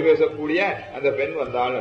பேசக்கூடிய அந்த பெண் வந்தாள்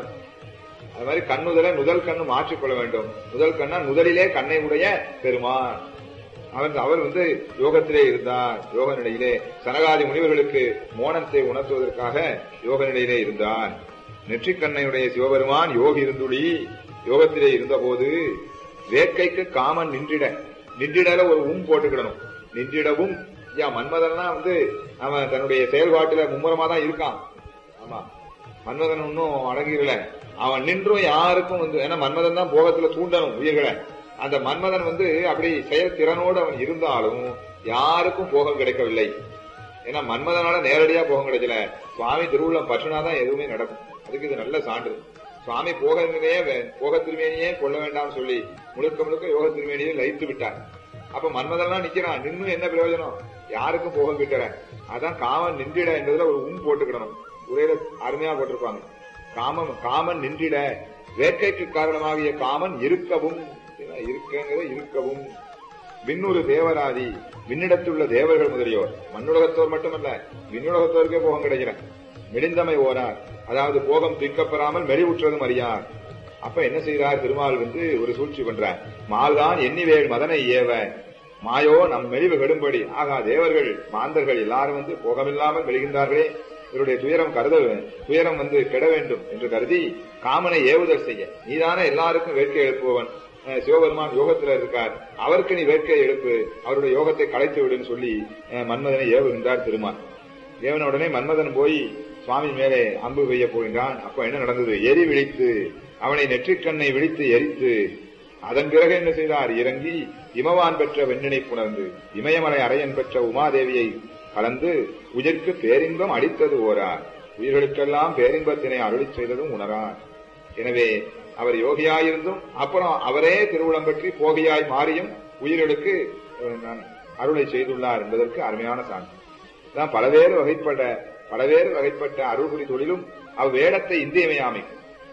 அது மாதிரி கண்ணுதலை முதல் கண்ணு மாற்றிக்கொள்ள வேண்டும் முதல் கண்ணா முதலிலே கண்ணை உடைய பெருமான் அவன் அவர் வந்து யோகத்திலே இருந்தார் யோக நிலையிலே சனகாதி முனிவர்களுக்கு மோனத்தை உணர்த்துவதற்காக யோக நிலையிலே இருந்தான் நெற்றிக்கண்ணையுடைய சிவபெருமான் யோகி இருந்துளி யோகத்திலே இருந்தபோது வேட்கைக்கு காமன் நின்றிட நின்றிடல ஒரு உம் போட்டுக்கிடணும் நின்றிடவும் ஐயா மன்மதன்லாம் வந்து அவன் தன்னுடைய செயல்பாட்டுல மும்முரமா தான் இருக்கான் ஆமா மன்மதன் ஒன்னும் அடங்கிடல அவன் நின்றும் யாருக்கும் வந்து ஏன்னா மன்மதன் தான் போகத்துல தூண்டணும் உயிர்களை அந்த மன்மதன் வந்து அப்படி செயற்திறனோடு அவன் இருந்தாலும் யாருக்கும் போகம் கிடைக்கவில்லை ஏன்னா மன்மதனால நேரடியா போகம் கிடைக்கல சுவாமி திருவுள்ளம் பற்றுனாதான் எதுவுமே நடக்கும் அதுக்கு இது நல்ல சான்று சுவாமி போக திருமேனியே போக திருமேனியே கொள்ள வேண்டாம் சொல்லி முழுக்க முழுக்க யோக திருமேனியை லயித்து விட்டார் அப்ப மன்மதன்லாம் நிக்கிறான் நின்னும் என்ன பிரயோஜனம் யாருக்கும் போகம் கிட்டற அதான் காமன் நின்றிட என்பதுல ஒரு உம் போட்டுக்கிடணும் உரையில அருமையா போட்டிருப்பாங்க காமம் காமன் நின்றிட வேட்கைக்கு காரணமாகிய காமன் இருக்கவும் இருக்கங்கிறத இருக்கவும் விண்ணுறு தேவராதி விண்ணிடத்துள்ள தேவர்கள் முதலியோர் மண்ணுலகத்தோர் மட்டுமல்ல விண்ணுலகத்தோருக்கே போகம் கிடைக்கிறேன் மெலிந்தமை ஓரார் அதாவது போகம் துய்க்கப்பெறாமல் மெலிவுற்றதும் அறியார் அப்ப என்ன செய்கிறார் திருமால் வந்து ஒரு சூழ்ச்சி பண்றார் மால்தான் எண்ணிவேல் மதனை ஏவ மாயோ நம் மெலிவு கெடும்படி ஆகா தேவர்கள் மாந்தர்கள் எல்லாரும் வந்து போகமில்லாமல் மெலிகின்றார்களே இவருடைய துயரம் கருத துயரம் வந்து கெட வேண்டும் என்று கருதி காமனை ஏவுதல் செய்ய நீதானே எல்லாருக்கும் வேட்கை எழுப்புவவன் அஹ் சிவபெருமான் யோகத்துல இருக்கார் அவருக்கு நீ வேட்கை எழுப்பு அவருடைய யோகத்தை கலைத்து விடுன்னு சொல்லி அஹ் மன்மதனை ஏவுகின்றார் திருமான் ஏவன உடனே மன்மதன் போய் சுவாமி மேலே அம்பு பெய்ய போகின்றான் அப்ப என்ன நடந்தது எரி விழித்து அவனை நெற்றிக்கண்ணை விழித்து எரித்து அதன் பிறகு என்ன செய்தார் இறங்கி இமவான் பெற்ற வெண்ணினை புணர்ந்து இமயமலை அரையன் பெற்ற உமாதேவியை கலந்து உயிர்க்கு பேரின்பம் அளித்தது ஓரார் உயிர்களுக்கெல்லாம் பேரின்பத்தினை அருளிச் செய்ததும் உணரார் எனவே அவர் யோகியாயிருந்தும் அப்புறம் அவரே திருவுளம் பற்றி போகியாய் மாறியும் உயிர்களுக்கு அஹ், நான் அருளை செய்துள்ளார் என்பதற்கு அருமையான சான்று தான் பலவேறு வகைப்பட்ட பலவேறு வகைப்பட்ட அருள்புரி தொழிலும் அவ்வேடத்தை இன்றியமையாமை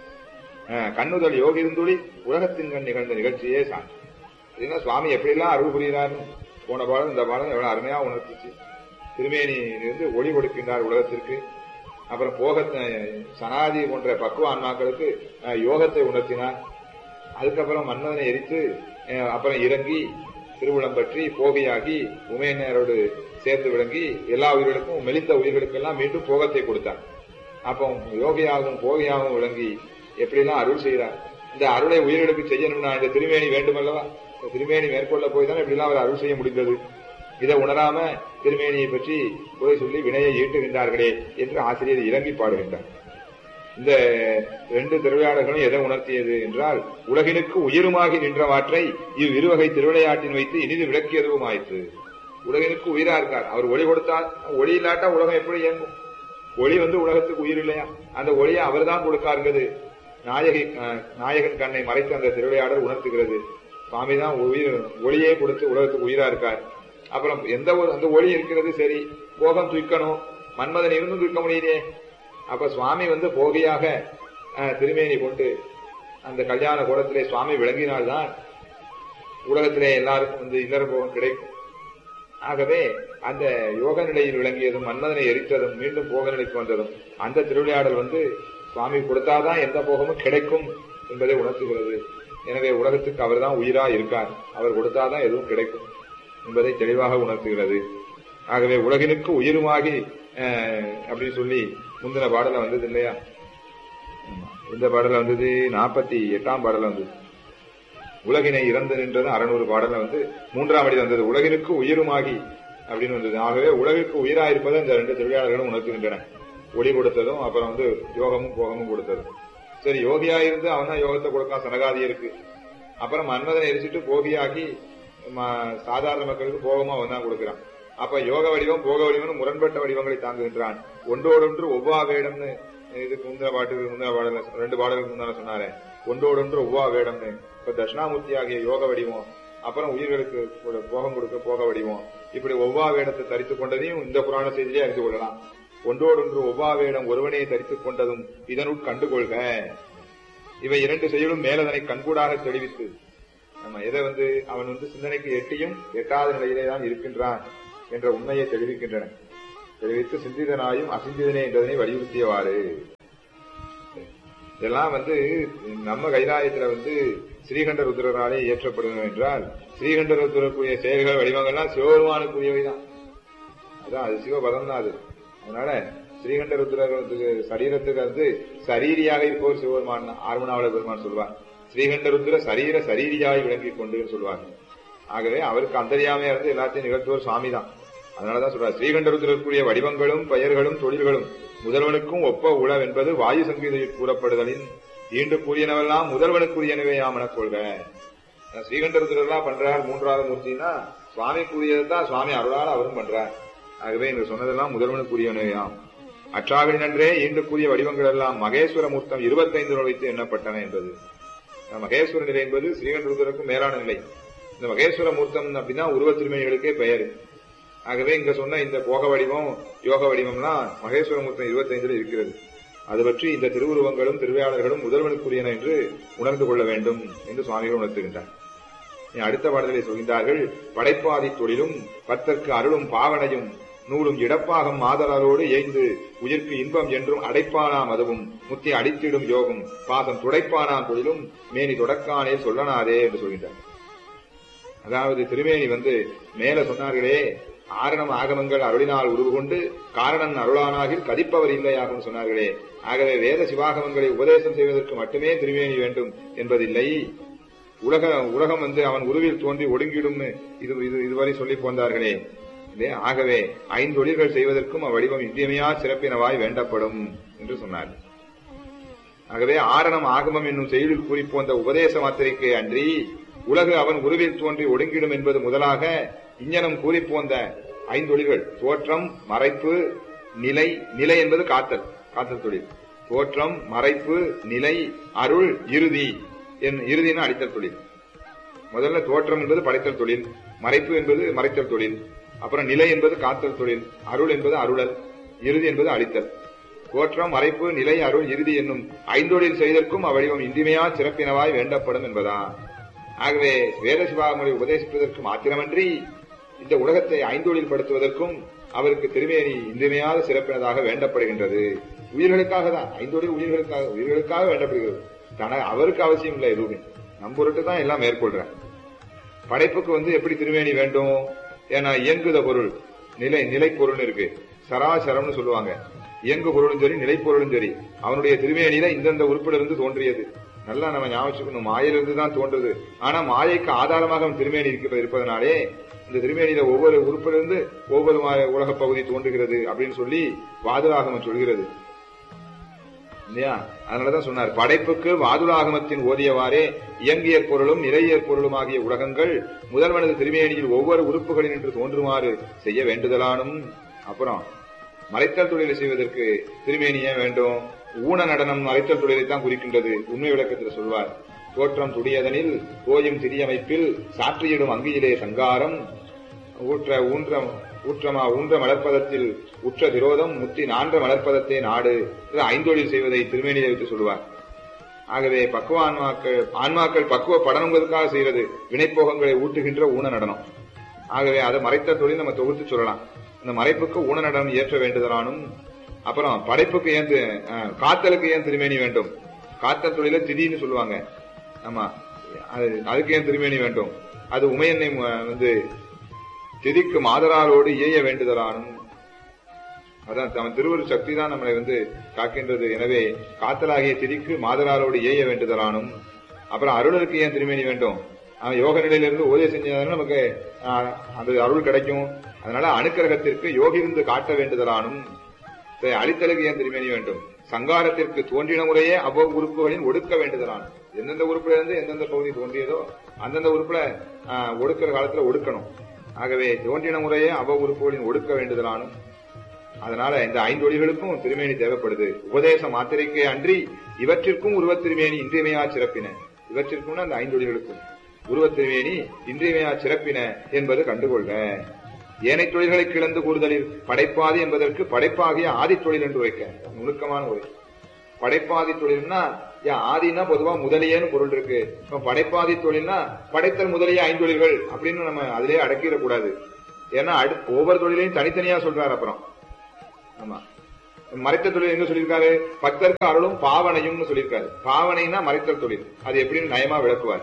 அஹ், கண்ணுதல் யோகி இருந்துளி உலகத்தின் கண் நிகழ்ந்த நிகழ்ச்சியே சான்று இதுனா சுவாமி எப்படிலாம் அருள் புரிகிறார்னு போன பாடம் இந்த பாடம் எவ்வளவு அருமையா உணர்த்துச்சு திருமேனியிலிருந்து ஒளி கொடுக்கின்றார் உலகத்திற்கு அப்புறம் போக சனாதி போன்ற பக்குவ ஆன்மாக்களுக்கு அஹ், யோகத்தை உணர்த்தினார் அதுக்கப்புறம் மன்மதனை எரித்து அஹ், அப்புறம் இறங்கி திருவுளம் பற்றி போகியாகி உமையனரோடு சேர்ந்து விளங்கி எல்லா உயிர்களுக்கும் மெலிந்த உயிர்களுக்கெல்லாம் மீண்டும் போகத்தை கொடுத்தார் அப்போ யோகியாகவும் போகியாகவும் விளங்கி எப்படிலாம் அருள் செய்கிறார் இந்த அருளை உயிர்களுக்கு செய்யணும்னா இந்த திருமேனி வேண்டுமல்லவா இந்த திருமேனி மேற்கொள்ள போய் தான் இப்படிலாம் அவர் அருள் செய்ய முடிந்தது இதை உணராம திருமேனியை பற்றி குறை சொல்லி வினையை ஈட்டுகின்றார்களே என்று ஆசிரியர் இறங்கி பாடுகின்றார் இந்த ரெண்டு திருவிளையாடல்களும் எதை உணர்த்தியது என்றால் உலகினுக்கு உயிருமாகி நின்றவாற்றை இவ் இருவகை திருவிளையாட்டின் வைத்து இனிது விளக்கியதுவும் ஆயிற்று உலகினுக்கு உயிரா இருக்கார் அவர் ஒளி கொடுத்தால் ஒளி இல்லாட்டா உலகம் எப்படி இயங்கும் ஒளி வந்து உலகத்துக்கு உயிர் இல்லையா அந்த ஒளியை அவர்தான் கொடுக்காருங்கிறது நாயகி அஹ், நாயகன் கண்ணை மறைத்து அந்த திருவிளையாடல் உணர்த்துகிறது சுவாமி தான் உயிர் ஒளியே கொடுத்து உலகத்துக்கு உயிரா இருக்கார் அப்புறம் எந்த ஒரு அந்த ஒளி இருக்கிறது சரி போகம் தூக்கணும் மன்மதன் இருந்தும் தூக்க முடியலையே அப்ப சுவாமி வந்து போகியாக அஹ், திருமேனி கொண்டு அந்த கல்யாண கோலத்திலே சுவாமி விளங்கினால்தான் உலகத்திலே எல்லாருக்கும் வந்து இல்லற போகம் கிடைக்கும் ஆகவே அந்த யோக நிலையில் விளங்கியதும் மன்மதனை எரித்ததும் மீண்டும் போக நிலைக்கு வந்ததும் அந்த திருவிளையாடல் வந்து சுவாமி கொடுத்தாதான் எந்த போகமும் கிடைக்கும் என்பதை உணர்த்துகிறது எனவே உலகத்துக்கு அவர்தான் உயிரா இருக்கார் அவர் கொடுத்தாதான் எதுவும் கிடைக்கும் என்பதை தெளிவாக உணர்த்துகிறது ஆகவே உலகினுக்கு உயிருமாகி அஹ், அப்படின்னு சொல்லி முந்தின பாடல வந்தது இல்லையா ஆமா. இந்த பாடல வந்தது நாற்பத்தி எட்டாம் பாடல வந்தது உலகினை இறந்து நின்றது அறநூறு பாடல வந்து மூன்றாம் அடி வந்தது உலகினுக்கு உயிருமாகி அப்படின்னு வந்தது ஆகவே உலகிற்கு உயிரா இருப்பதை இந்த ரெண்டு தொழிலாளர்களும் உணர்த்துகின்றன ஒளி கொடுத்ததும் அப்புறம் வந்து யோகமும் போகமும் கொடுத்ததும் சரி யோகியா இருந்து அவன் தான் யோகத்தை கொடுக்கான் சனகாதி இருக்கு அப்புறம் மன்மதனை எரிச்சிட்டு போகியாக்கி ம- சாதாரண மக்களுக்கு போகமா அவன் தான் கொடுக்கிறான் அப்ப யோக வடிவம் போக வடிவம் முரண்பட்ட வடிவங்களை தாங்குகின்றான் ஒன்றோடொன்று ஒவ்வா வேடம்னு இதுக்கு முந்தின பாட்டுக்கு முந்தின பாடல ரெண்டு பாடலுக்கு முந்தான சொன்னாரே ஒன்றோடொன்று ஒவ்வா வேடம்னு இப்ப தட்சிணாமூர்த்தி ஆகிய யோக வடிவம் அப்புறம் உயிர்களுக்கு ஒரு போகம் கொடுக்க போக வடிவம் இப்படி ஒவ்வா வேடத்தை தரித்துக் கொண்டதையும் இந்த புராண செய்தியிலே அறிந்து கொள்ளலாம் ஒன்றோடொன்று ஒவ்வா வேடம் ஒருவனையே தரித்துக் கொண்டதும் இதனுள் கண்டுகொள்க இவை இரண்டு செயலும் மேலதனை கண்கூடாக தெளிவித்து நம்ம எதை வந்து அவன் வந்து சிந்தனைக்கு எட்டியும் எட்டாத நிலையிலே தான் இருக்கின்றான் என்ற உண்மையை தெளிவிக்கின்றன தெரிவித்து சிந்திதனாயும் அசிந்திதனே என்பதனை வலியுறுத்தியவாறு இதெல்லாம் வந்து நம்ம கைலாயத்துல வந்து ஸ்ரீகண்ட ருத்ரராலே இயற்றப்படும் என்றால் ஸ்ரீகண்ட ருத்ரருக்குரிய செயல்கள் வடிவங்கள்லாம் சிவபெருமானுக்குரியவைதான் அதான் அது சிவபதம் தான் அது அதனால ஸ்ரீகண்ட ருத்ரத்துக்கு சரீரத்துக்கு வந்து சரீரியாக இருப்பவர் சிவபெருமான் ஆர்மனாவள பெருமான் சொல்வார் ஸ்ரீகண்ட ருத்ர சரீர சரீரியாய் விளங்கிக் கொண்டு சொல்வார் ஆகவே அவருக்கு அந்தரியாமையா இருந்து எல்லாத்தையும் நிகழ்த்துவர் சுவாமி தான் அதனாலதான் சொல்றார் ஸ்ரீகண்ட ருத்ரருக்குரிய வடிவங்களும் பெயர்களும் தொழில்களும் முதல்வனுக்கும் ஒப்ப உளவ் என்பது வாயு சங்கீதையில் கூறப்படுதலின் ஈண்டு கூறியனவெல்லாம் முதல்வனுக்குரியனவையாம் என கொள்க ஸ்ரீகண்ட ருத்ரர்லாம் பண்றார் மூன்றாவது மூர்த்தினா சுவாமி கூறியதுதான் சுவாமி அருளால் அவரும் பண்றார் ஆகவே இங்க சொன்னதெல்லாம் முதல்வனுக்குரியனவையாம் அற்றாவின் நன்றே ஈண்டு கூறிய வடிவங்கள் எல்லாம் மகேஸ்வர மூர்த்தம் இருபத்தைந்து வைத்து எண்ணப்பட்டன என்பது மகேஸ்வர நிலை என்பது ஸ்ரீகண்ட ருத்ரருக்கும் மேலான நிலை இந்த மகேஸ்வர மூர்த்தம் அப்படின்னா உருவ திருமணிகளுக்கே பெயர் ஆகவே இங்க சொன்ன இந்த போக வடிவம் யோக வடிவம்லாம் மகேஸ்வர மூர்த்தம் இருபத்தைந்துல இருக்கிறது அது பற்றி இந்த திருவுருவங்களும் திருவையாளர்களும் முதல்வனுக்குரியன என்று உணர்ந்து கொள்ள வேண்டும் என்று சுவாமிகள் உணர்த்துகின்றார் அடுத்த பாடலை சொல்கின்றார்கள் படைப்பாதி தொழிலும் பத்தற்கு அருளும் பாவனையும் நூலும் இடப்பாகம் ஆதலாரோடு ஏய்ந்து உயிர்க்கு இன்பம் என்றும் அடைப்பானாம் அதுவும் முத்தி அடித்திடும் யோகம் பாசம் துடைப்பானாம் தொழிலும் மேனி தொடக்கானே சொல்லனாதே என்று சொல்கின்றார் அதாவது திருமேனி வந்து மேல சொன்னார்களே ஆரணம் ஆகமங்கள் அருளினால் உருவு கொண்டு காரணன் அருளானாகில் கதிப்பவர் இல்லையாகும் சொன்னார்களே ஆகவே வேத சிவாகமங்களை உபதேசம் செய்வதற்கு மட்டுமே திருமேனி வேண்டும் என்பதில்லை உலக உலகம் வந்து அவன் உருவில் தோன்றி ஒடுங்கிடும் இது இது இதுவரை சொல்லி போந்தார்களே ஆகவே ஐந்தொழில்கள் செய்வதற்கும் அவ்வடிவம் இன்றியமையா சிறப்பினவாய் வேண்டப்படும் என்று சொன்னார் ஆகவே ஆரணம் ஆகமம் என்னும் செயலில் கூறி போந்த உபதேச மாத்திரைக்கு அன்றி உலகு அவன் உருவில் தோன்றி ஒடுங்கிடும் என்பது முதலாக இஞ்ஞனம் கூறி போந்த ஐந்தொழில்கள் தோற்றம் மறைப்பு நிலை நிலை என்பது காத்தல் காத்தல் தொழில் தோற்றம் மறைப்பு நிலை அருள் இறுதி என் இறுதினா அடித்தல் தொழில் முதல்ல தோற்றம் என்பது படைத்தல் தொழில் மறைப்பு என்பது மறைத்தல் தொழில் அப்புறம் நிலை என்பது காத்தல் தொழில் அருள் என்பது அருளல் இறுதி என்பது அழித்தல் தோற்றம் மறைப்பு நிலை அருள் இறுதி என்னும் ஐந்தொழில் செய்தற்கும் அவ்வடிவம் இன்றிமையா சிறப்பினவாய் வேண்டப்படும் என்பதா ஆகவே வேத சிவாமொழி உபதேசிப்பதற்கு மாத்திரமன்றி இந்த உலகத்தை ஐந்தொழில் படுத்துவதற்கும் அவருக்கு திருமேனி இன்றிமையாத சிறப்பினதாக வேண்டப்படுகின்றது உயிர்களுக்காக தான் ஐந்தொழில் உயிர்களுக்காக உயிர்களுக்காக வேண்டப்படுகிறது தன அவருக்கு அவசியம் இல்லை எதுவுமே நம்பொருட்டு தான் எல்லாம் மேற்கொள்றேன் படைப்புக்கு வந்து எப்படி திருமேனி வேண்டும் ஏன்னா இயங்குத பொருள் நிலை நிலை பொருள் இருக்கு சராசரம்னு சொல்லுவாங்க இயங்கு பொருளும் சரி நிலை பொருளும் சரி அவனுடைய திருமேனியில இந்தந்த உறுப்பிலிருந்து தோன்றியது நல்லா நம்ம ஞாபகம் மாயிலிருந்து தான் தோன்றுது ஆனா மாயைக்கு ஆதாரமாக அவன் திருமேனி இருக்க இருப்பதனாலே இந்த திருமேனியில ஒவ்வொரு உறுப்பிலிருந்து ஒவ்வொரு உலக பகுதி தோன்றுகிறது அப்படின்னு சொல்லி வாதுராகமம் சொல்கிறது இல்லையா அதனாலதான் சொன்னார் படைப்புக்கு வாதுராகமத்தின் ஓதியவாறே இயங்கியற் பொருளும் நிலையற் பொருளும் ஆகிய உலகங்கள் முதல்வனது திருமேனியில் ஒவ்வொரு உறுப்புகளில் நின்று தோன்றுமாறு செய்ய வேண்டுதலானும் அப்புறம் மறைத்தல் தொழிலை செய்வதற்கு திருமேனி ஏன் வேண்டும் ஊன நடனம் மறைத்தல் தொழிலைத்தான் குறிக்கின்றது உண்மை விளக்கத்தில் சொல்வார் தோற்றம் துடியதனில் கோயும் திரியமைப்பில் சாற்றியிடும் அங்கியிலே சங்காரம் ஊற்ற ஊன்ற ஊற்றமா ஊன்ற மலர்ப்பதத்தில் உற்ற விரோதம் முத்தி நான்ற மலர்ப்பதத்தை நாடு ஐந்தொழில் செய்வதை திருமேனியை வைத்து சொல்லுவார் ஆகவே பக்குவ ஆன்மாக்கள் ஆன்மாக்கள் பக்குவ படணுங்கிறதுக்காக செய்யறது வினைப்போகங்களை ஊட்டுகின்ற ஊன நடனம் ஆகவே அதை மறைத்த தொழில் நம்ம தொகுத்து சொல்லலாம் இந்த மறைப்புக்கு ஊன நடனம் ஏற்ற வேண்டுதலானும் அப்புறம் படைப்புக்கு ஏன் காத்தலுக்கு ஏன் திருமேனி வேண்டும் காத்தல் தொழில திதின்னு சொல்லுவாங்க ஆமா அதுக்கு ஏன் திருமேனி வேண்டும் அது உமையன்னை வந்து திதிக்கு மாதராரோடு இயைய வேண்டுதலானும் அதான் அவன் திருவரு சக்தி தான் நம்மளை வந்து காக்கின்றது எனவே காத்தலாகிய திதிக்கு மாதராரோடு இயைய வேண்டுதலானும் அப்புறம் அருளருக்கு ஏன் திருமேனி வேண்டும் அவன் யோக நிலையிலிருந்து ஓதே செஞ்சதாலும் நமக்கு அந்த அருள் கிடைக்கும் அதனால அணுக்கரகத்திற்கு யோகிருந்து காட்ட வேண்டுதலானும் அழித்தலுக்கு ஏன் திருமேனி வேண்டும் சங்காரத்திற்கு தோன்றின முறையே அவ்வளவு உறுப்புகளின் ஒடுக்க வேண்டுதலான் எந்தெந்த உறுப்புல இருந்து எந்தெந்த பகுதி தோன்றியதோ அந்தந்த உறுப்புல ஒடுக்கிற காலத்துல ஒடுக்கணும் ஆகவே தோன்றின முறையே அவ்வளவு உறுப்புகளின் ஒடுக்க வேண்டுதலானும் அதனால இந்த ஐந்தொழிகளுக்கும் திருமேனி தேவைப்படுது உபதேச மாத்திரைக்கே அன்றி இவற்றிற்கும் உருவத் திருமேனி இன்றியமையா சிறப்பின இவற்றிற்கும் அந்த ஐந்தொழிகளுக்கும் உருவத் திருமேனி இன்றியமையா சிறப்பின என்பது கண்டுகொள்க ஏனை தொழில்களை கிளந்து கூறுதலில் படைப்பாதி என்பதற்கு படைப்பாகிய ஆதி தொழில் என்று வைக்க நுணுக்கமான உரை படைப்பாதி தொழில்னா ஆதினா பொதுவா முதலியேன்னு பொருள் இருக்கு இப்ப படைப்பாதி தொழில்னா படைத்தல் முதலிய ஐந்தொழில்கள் அப்படின்னு நம்ம அதிலேயே அடக்கிடக்கூடாது ஏன்னா ஒவ்வொரு தொழிலையும் தனித்தனியா சொல்றாரு அப்புறம் ஆமா மறைத்த தொழில் எங்க சொல்லியிருக்காரு பக்தருக்கு அருளும் பாவனையும்னு சொல்லியிருக்காரு பாவனைனா மறைத்தல் தொழில் அது எப்படின்னு நயமா விளக்குவார்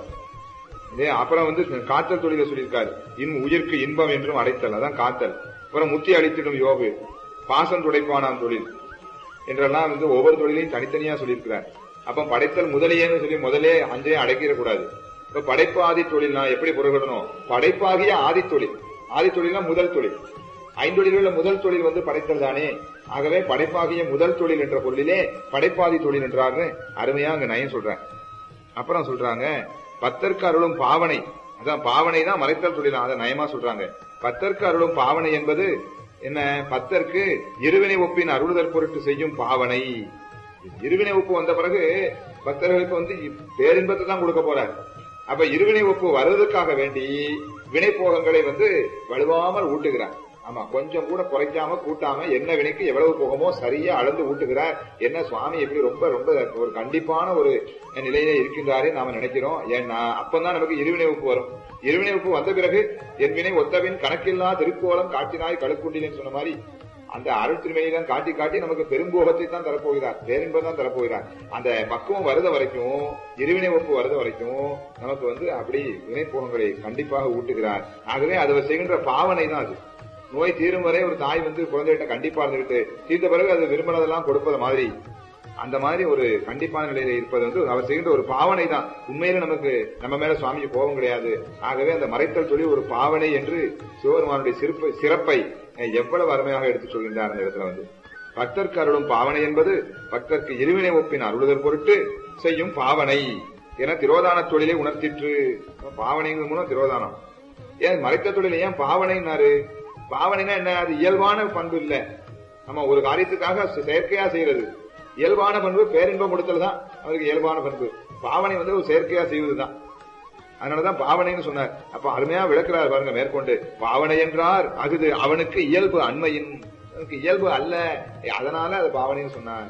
இதே அப்புறம் வந்து காத்தல் தொழில சொல்லியிருக்காரு இன் உயிர்க்கு இன்பம் என்றும் அடைத்தல் அதான் காத்தல் அப்புறம் முத்தி அளித்திடும் யோகு பாசம் துடைப்பானாம் தொழில் என்றெல்லாம் வந்து ஒவ்வொரு தொழிலையும் தனித்தனியா சொல்லியிருக்கிறார் அப்ப படைத்தல் முதலியேன்னு சொல்லி முதலே அஞ்சையும் அடைக்கிற கூடாது இப்ப படைப்பு ஆதி தொழில் நான் எப்படி பொருள்கடணும் படைப்பாகிய ஆதி தொழில் ஆதி தொழில்னா முதல் தொழில் ஐந்தொழில்கள முதல் தொழில் வந்து படைத்தல் தானே ஆகவே படைப்பாகிய முதல் தொழில் என்ற பொருளிலே படைப்பாதி தொழில் என்றார்னு அருமையா அங்க நயம் சொல்றேன் அப்புறம் சொல்றாங்க பத்தற்கு அருளும் பாவனை அதான் பாவனை தான் மறைத்தல் தொழில் அதை நயமா சொல்றாங்க பத்தற்கு அருளும் பாவனை என்பது என்ன பத்தற்கு இருவினை ஒப்பின் அருளுதல் பொருட்டு செய்யும் பாவனை இருவினை ஒப்பு வந்த பிறகு பக்தர்களுக்கு வந்து பேரின்பத்தை தான் கொடுக்க போறார் அப்ப இருவினை ஒப்பு வருவதற்காக வேண்டி வினை போகங்களை வந்து வலுவாமல் ஊட்டுகிறார் ஆமா கொஞ்சம் கூட குறைக்காம கூட்டாம என்ன வினைக்கு எவ்வளவு போகமோ சரியா அளந்து ஊட்டுகிறார் என்ன சுவாமி எப்படி ரொம்ப ரொம்ப ஒரு கண்டிப்பான ஒரு நிலையில இருக்கின்றாரே நாம நினைக்கிறோம் ஏன்னா அப்பதான் நமக்கு இருவினை உப்பு வரும் இருவினை உப்பு வந்த பிறகு என் வினை ஒத்தவின் கணக்கில்லா திருக்கோலம் காட்டினாய் கழுக்குண்டின்னு சொன்ன மாதிரி அந்த அருள் திருமையெல்லாம் காட்டி காட்டி நமக்கு பெரும்போகத்தை தான் தரப்போகிறார் பேரின்பம் தான் தரப்போகிறார் அந்த பக்குவம் வருத வரைக்கும் இருவினை ஒப்பு வருத வரைக்கும் நமக்கு வந்து அப்படி வினைப்போகங்களை கண்டிப்பாக ஊட்டுகிறார் ஆகவே அதை செய்கின்ற பாவனை தான் அது நோய் தீரும் வரை ஒரு தாய் வந்து குழந்தைகிட்ட கண்டிப்பா இருந்துகிட்டு தீர்ந்த பிறகு அது விரும்பினதெல்லாம் கொடுப்பது மாதிரி அந்த மாதிரி ஒரு கண்டிப்பான நிலையில இருப்பது வந்து அவர் செய்கின்ற ஒரு பாவனை தான் உண்மையில நமக்கு நம்ம மேல சுவாமிக்கு கோபம் கிடையாது ஆகவே அந்த மறைத்தல் சொல்லி ஒரு பாவனை என்று சிவபெருமானுடைய சிறப்பை சிறப்பை எவ்வளவு அருமையாக எடுத்து சொல்கின்றார் அந்த இடத்துல வந்து பக்தர்க்கு அருளும் பாவனை என்பது பக்தர்க்கு இருவினை ஒப்பின் அருளுதல் பொருட்டு செய்யும் பாவனை என திரோதான தொழிலை உணர்த்திற்று பாவனைங்கிறது மூலம் திரோதானம் ஏன் மறைத்த தொழில் ஏன் பாவனைன்னாரு பாவனைனா என்ன அது இயல்பான பண்பு இல்ல நம்ம ஒரு காரியத்துக்காக செயற்கையா செய்யறது இயல்பான பண்பு பேரின்பம் கொடுத்தல் தான் அவருக்கு இயல்பான பண்பு பாவனை வந்து ஒரு செயற்கையா செய்வதுதான் அதனாலதான் பாவனைன்னு சொன்னார் அப்ப அருமையா விளக்குறாரு பாருங்க மேற்கொண்டு பாவனை என்றார் அகுது அவனுக்கு இயல்பு அண்மையின் அவனுக்கு இயல்பு அல்ல அதனால அது பாவனைன்னு சொன்னார்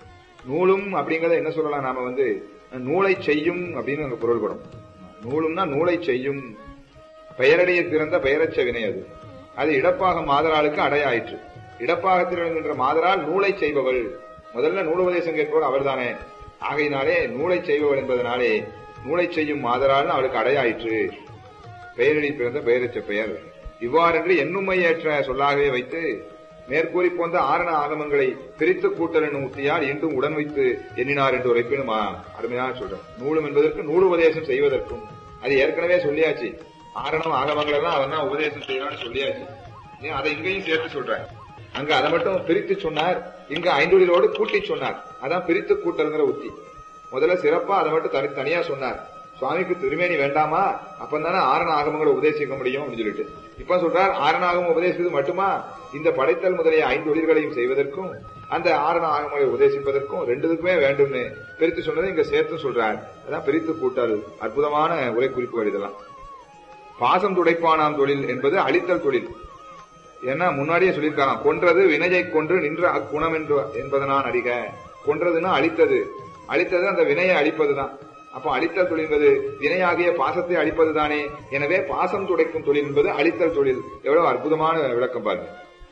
நூலும் அப்படிங்கறத என்ன சொல்லலாம் நாம வந்து நூலை செய்யும் அப்படின்னு அங்க பொருள்படும் நூலும்னா நூலை செய்யும் பெயரடைய பிறந்த பெயரச்ச வினை அது அது இடப்பாக மாதராளுக்கு அடையாயிற்று இடப்பாகத்தில் விளங்குகின்ற மாதரால் நூலை செய்பவள் முதல்ல நூலுபதேசம் கேட்பவர் அவர்தானே ஆகையினாலே நூலை செய்பவள் என்பதனாலே நூலை செய்யும் மாதரால் அவளுக்கு அடையாயிற்று பெயரடி பிறந்த பெயரச்ச பெயர் இவ்வாறென்று எண்ணுமை ஏற்ற சொல்லாகவே வைத்து மேற்கூறி போன்ற ஆரண ஆகமங்களை பிரித்து கூட்டல் என்னும் உத்தியால் இன்றும் உடன் வைத்து எண்ணினார் என்று உரைப்பினுமா அருமையாக சொல்றேன் நூலும் என்பதற்கு நூல் உபதேசம் செய்வதற்கும் அது ஏற்கனவே சொல்லியாச்சு ஆரணம் ஆகமங்கள் எல்லாம் அவன் தான் உபதேசம் செய்யறான்னு சொல்லியாச்சு அதை இங்கேயும் சேர்த்து சொல்றேன் அங்க அதை மட்டும் பிரித்து சொன்னார் இங்க ஐந்தொழிலோடு கூட்டி சொன்னார் அதான் பிரித்து கூட்டல்ங்கிற உத்தி முதல்ல சிறப்பா அதை மட்டும் தனி தனியா சொன்னார் சுவாமிக்கு திருமேனி வேண்டாமா அப்பந்தானே ஆரண ஆகமங்களை உபதேசிக்க முடியும் அப்படின்னு சொல்லிட்டு இப்ப சொல்றார் ஆரண ஆகமம் உபதேசிப்பது மட்டுமா இந்த படைத்தல் முதலிய ஐந்து தொழில்களையும் செய்வதற்கும் அந்த ஆரண ஆகமங்களை உபதேசிப்பதற்கும் ரெண்டுத்துக்குமே வேண்டும்னு பிரித்து சொன்னதை இங்க சேர்த்து சொல்றார் அதான் பிரித்து கூட்டல் அற்புதமான உரை குறிப்புகள் இதெல்லாம் பாசம் துடைப்பானாம் தொழில் என்பது அழித்தல் தொழில் ஏன்னா முன்னாடியே சொல்லியிருக்காராம் கொன்றது வினையை கொன்று நின்ற அக்குணம் என்று என்பதனான் அறிக கொன்றதுன்னா அழித்தது அழித்தது அந்த வினையை அழிப்பதுதான் அப்போ அழித்தல் தொழில் என்பது வினையாகிய பாசத்தை அழிப்பது தானே எனவே பாசம் துடைக்கும் தொழில் என்பது அழித்தல் தொழில் எவ்வளவு அற்புதமான விளக்கம் பாருங்க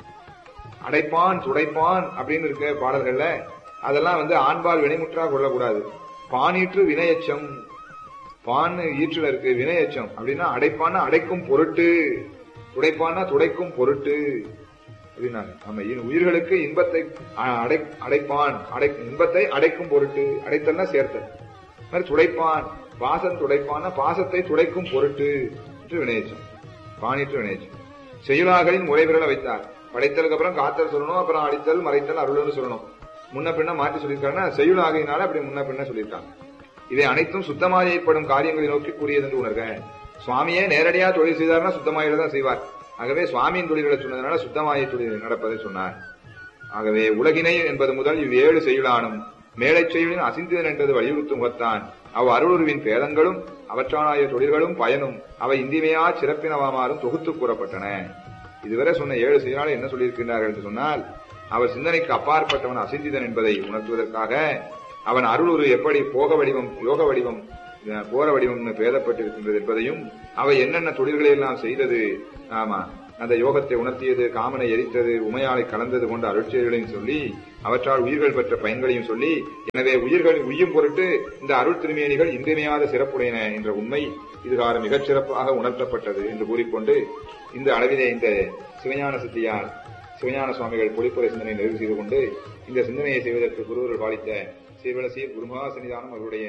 அடைப்பான் துடைப்பான் அப்படின்னு இருக்க பாடல்கள்ல அதெல்லாம் வந்து ஆண்பால் வினைமுற்றா கொள்ளக்கூடாது பானீற்று வினையச்சம் பான் ஈற்றுல இருக்கு வினையச்சம் அப்படின்னா அடைப்பான அடைக்கும் பொருட்டு துடைப்பானா துடைக்கும் பொருட்டு அப்படின்னாங்க நம்ம உயிர்களுக்கு இன்பத்தை அடை அடைப்பான் அடை இன்பத்தை அடைக்கும் பொருட்டு அடைத்தல்னா சேர்த்தல் மாதிரி துடைப்பான் பாசம் துடைப்பான பாசத்தை துடைக்கும் பொருட்டு என்று வினையச்சம் பானிட்டு வினையச்சம் செய்யுளாகளின் முறை விரல வைத்தார் படைத்தலுக்கு அப்புறம் காத்தல் சொல்லணும் அப்புறம் அடித்தல் மறைத்தல் அருள்னு சொல்லணும் முன்ன பின்ன மாற்றி சொல்லியிருக்காங்கன்னா செய்யுளாகையினால அப்படி முன்ன பின்ன சொல்லியிருக்காங்க இவை அனைத்தும் சுத்தமாக ஏற்படும் காரியங்களை நோக்கி கூறியது என்று உணர்க சுவாமியே நேரடியா தொழில் செய்தார்னா சுத்தமாயில தான் செய்வார் ஆகவே சுவாமியின் தொழில்களை சொன்னதுனால சுத்தமாய தொழில் நடப்பதை சொன்னார் ஆகவே உலகினை என்பது முதல் இவ் ஏழு செய்யுளானும் மேலை செய்யுளின் அசிந்திதன் என்றது வலியுறுத்தும் முகத்தான் அவ் அருளுருவின் பேதங்களும் அவற்றானாய தொழில்களும் பயனும் அவை இந்திமையா சிறப்பினவாமாறும் தொகுத்து கூறப்பட்டன இதுவரை சொன்ன ஏழு செய்யாளர் என்ன சொல்லியிருக்கிறார்கள் என்று சொன்னால் அவர் சிந்தனைக்கு அப்பாற்பட்டவன் அசிந்திதன் என்பதை உணர்த்துவதற்காக அவன் அருளுரு எப்படி போக வடிவம் யோக வடிவம் போர வடிவம் பேதப்பட்டிருக்கின்றது என்பதையும் அவை என்னென்ன தொழில்களை எல்லாம் செய்தது ஆமா அந்த யோகத்தை உணர்த்தியது காமனை எரித்தது உமையாலை கலந்தது கொண்ட அருட்செயல்களையும் சொல்லி அவற்றால் உயிர்கள் பெற்ற பயன்களையும் சொல்லி எனவே உயிர்கள் உய்யும் பொருட்டு இந்த அருள் திருமேனிகள் இன்றியமையாத சிறப்புடையன என்ற உண்மை இதுகார மிகச் சிறப்பாக உணர்த்தப்பட்டது என்று கூறிக்கொண்டு இந்த அளவிலே இந்த சிவஞான சித்தியார் சிவஞான சுவாமிகள் பொழிப்புரை சிந்தனை நிறைவு செய்து கொண்டு இந்த சிந்தனையை செய்வதற்கு குருவர்கள் பாலித்த சீர்வலசீர் குருமகா சன்னிதானம் அவருடைய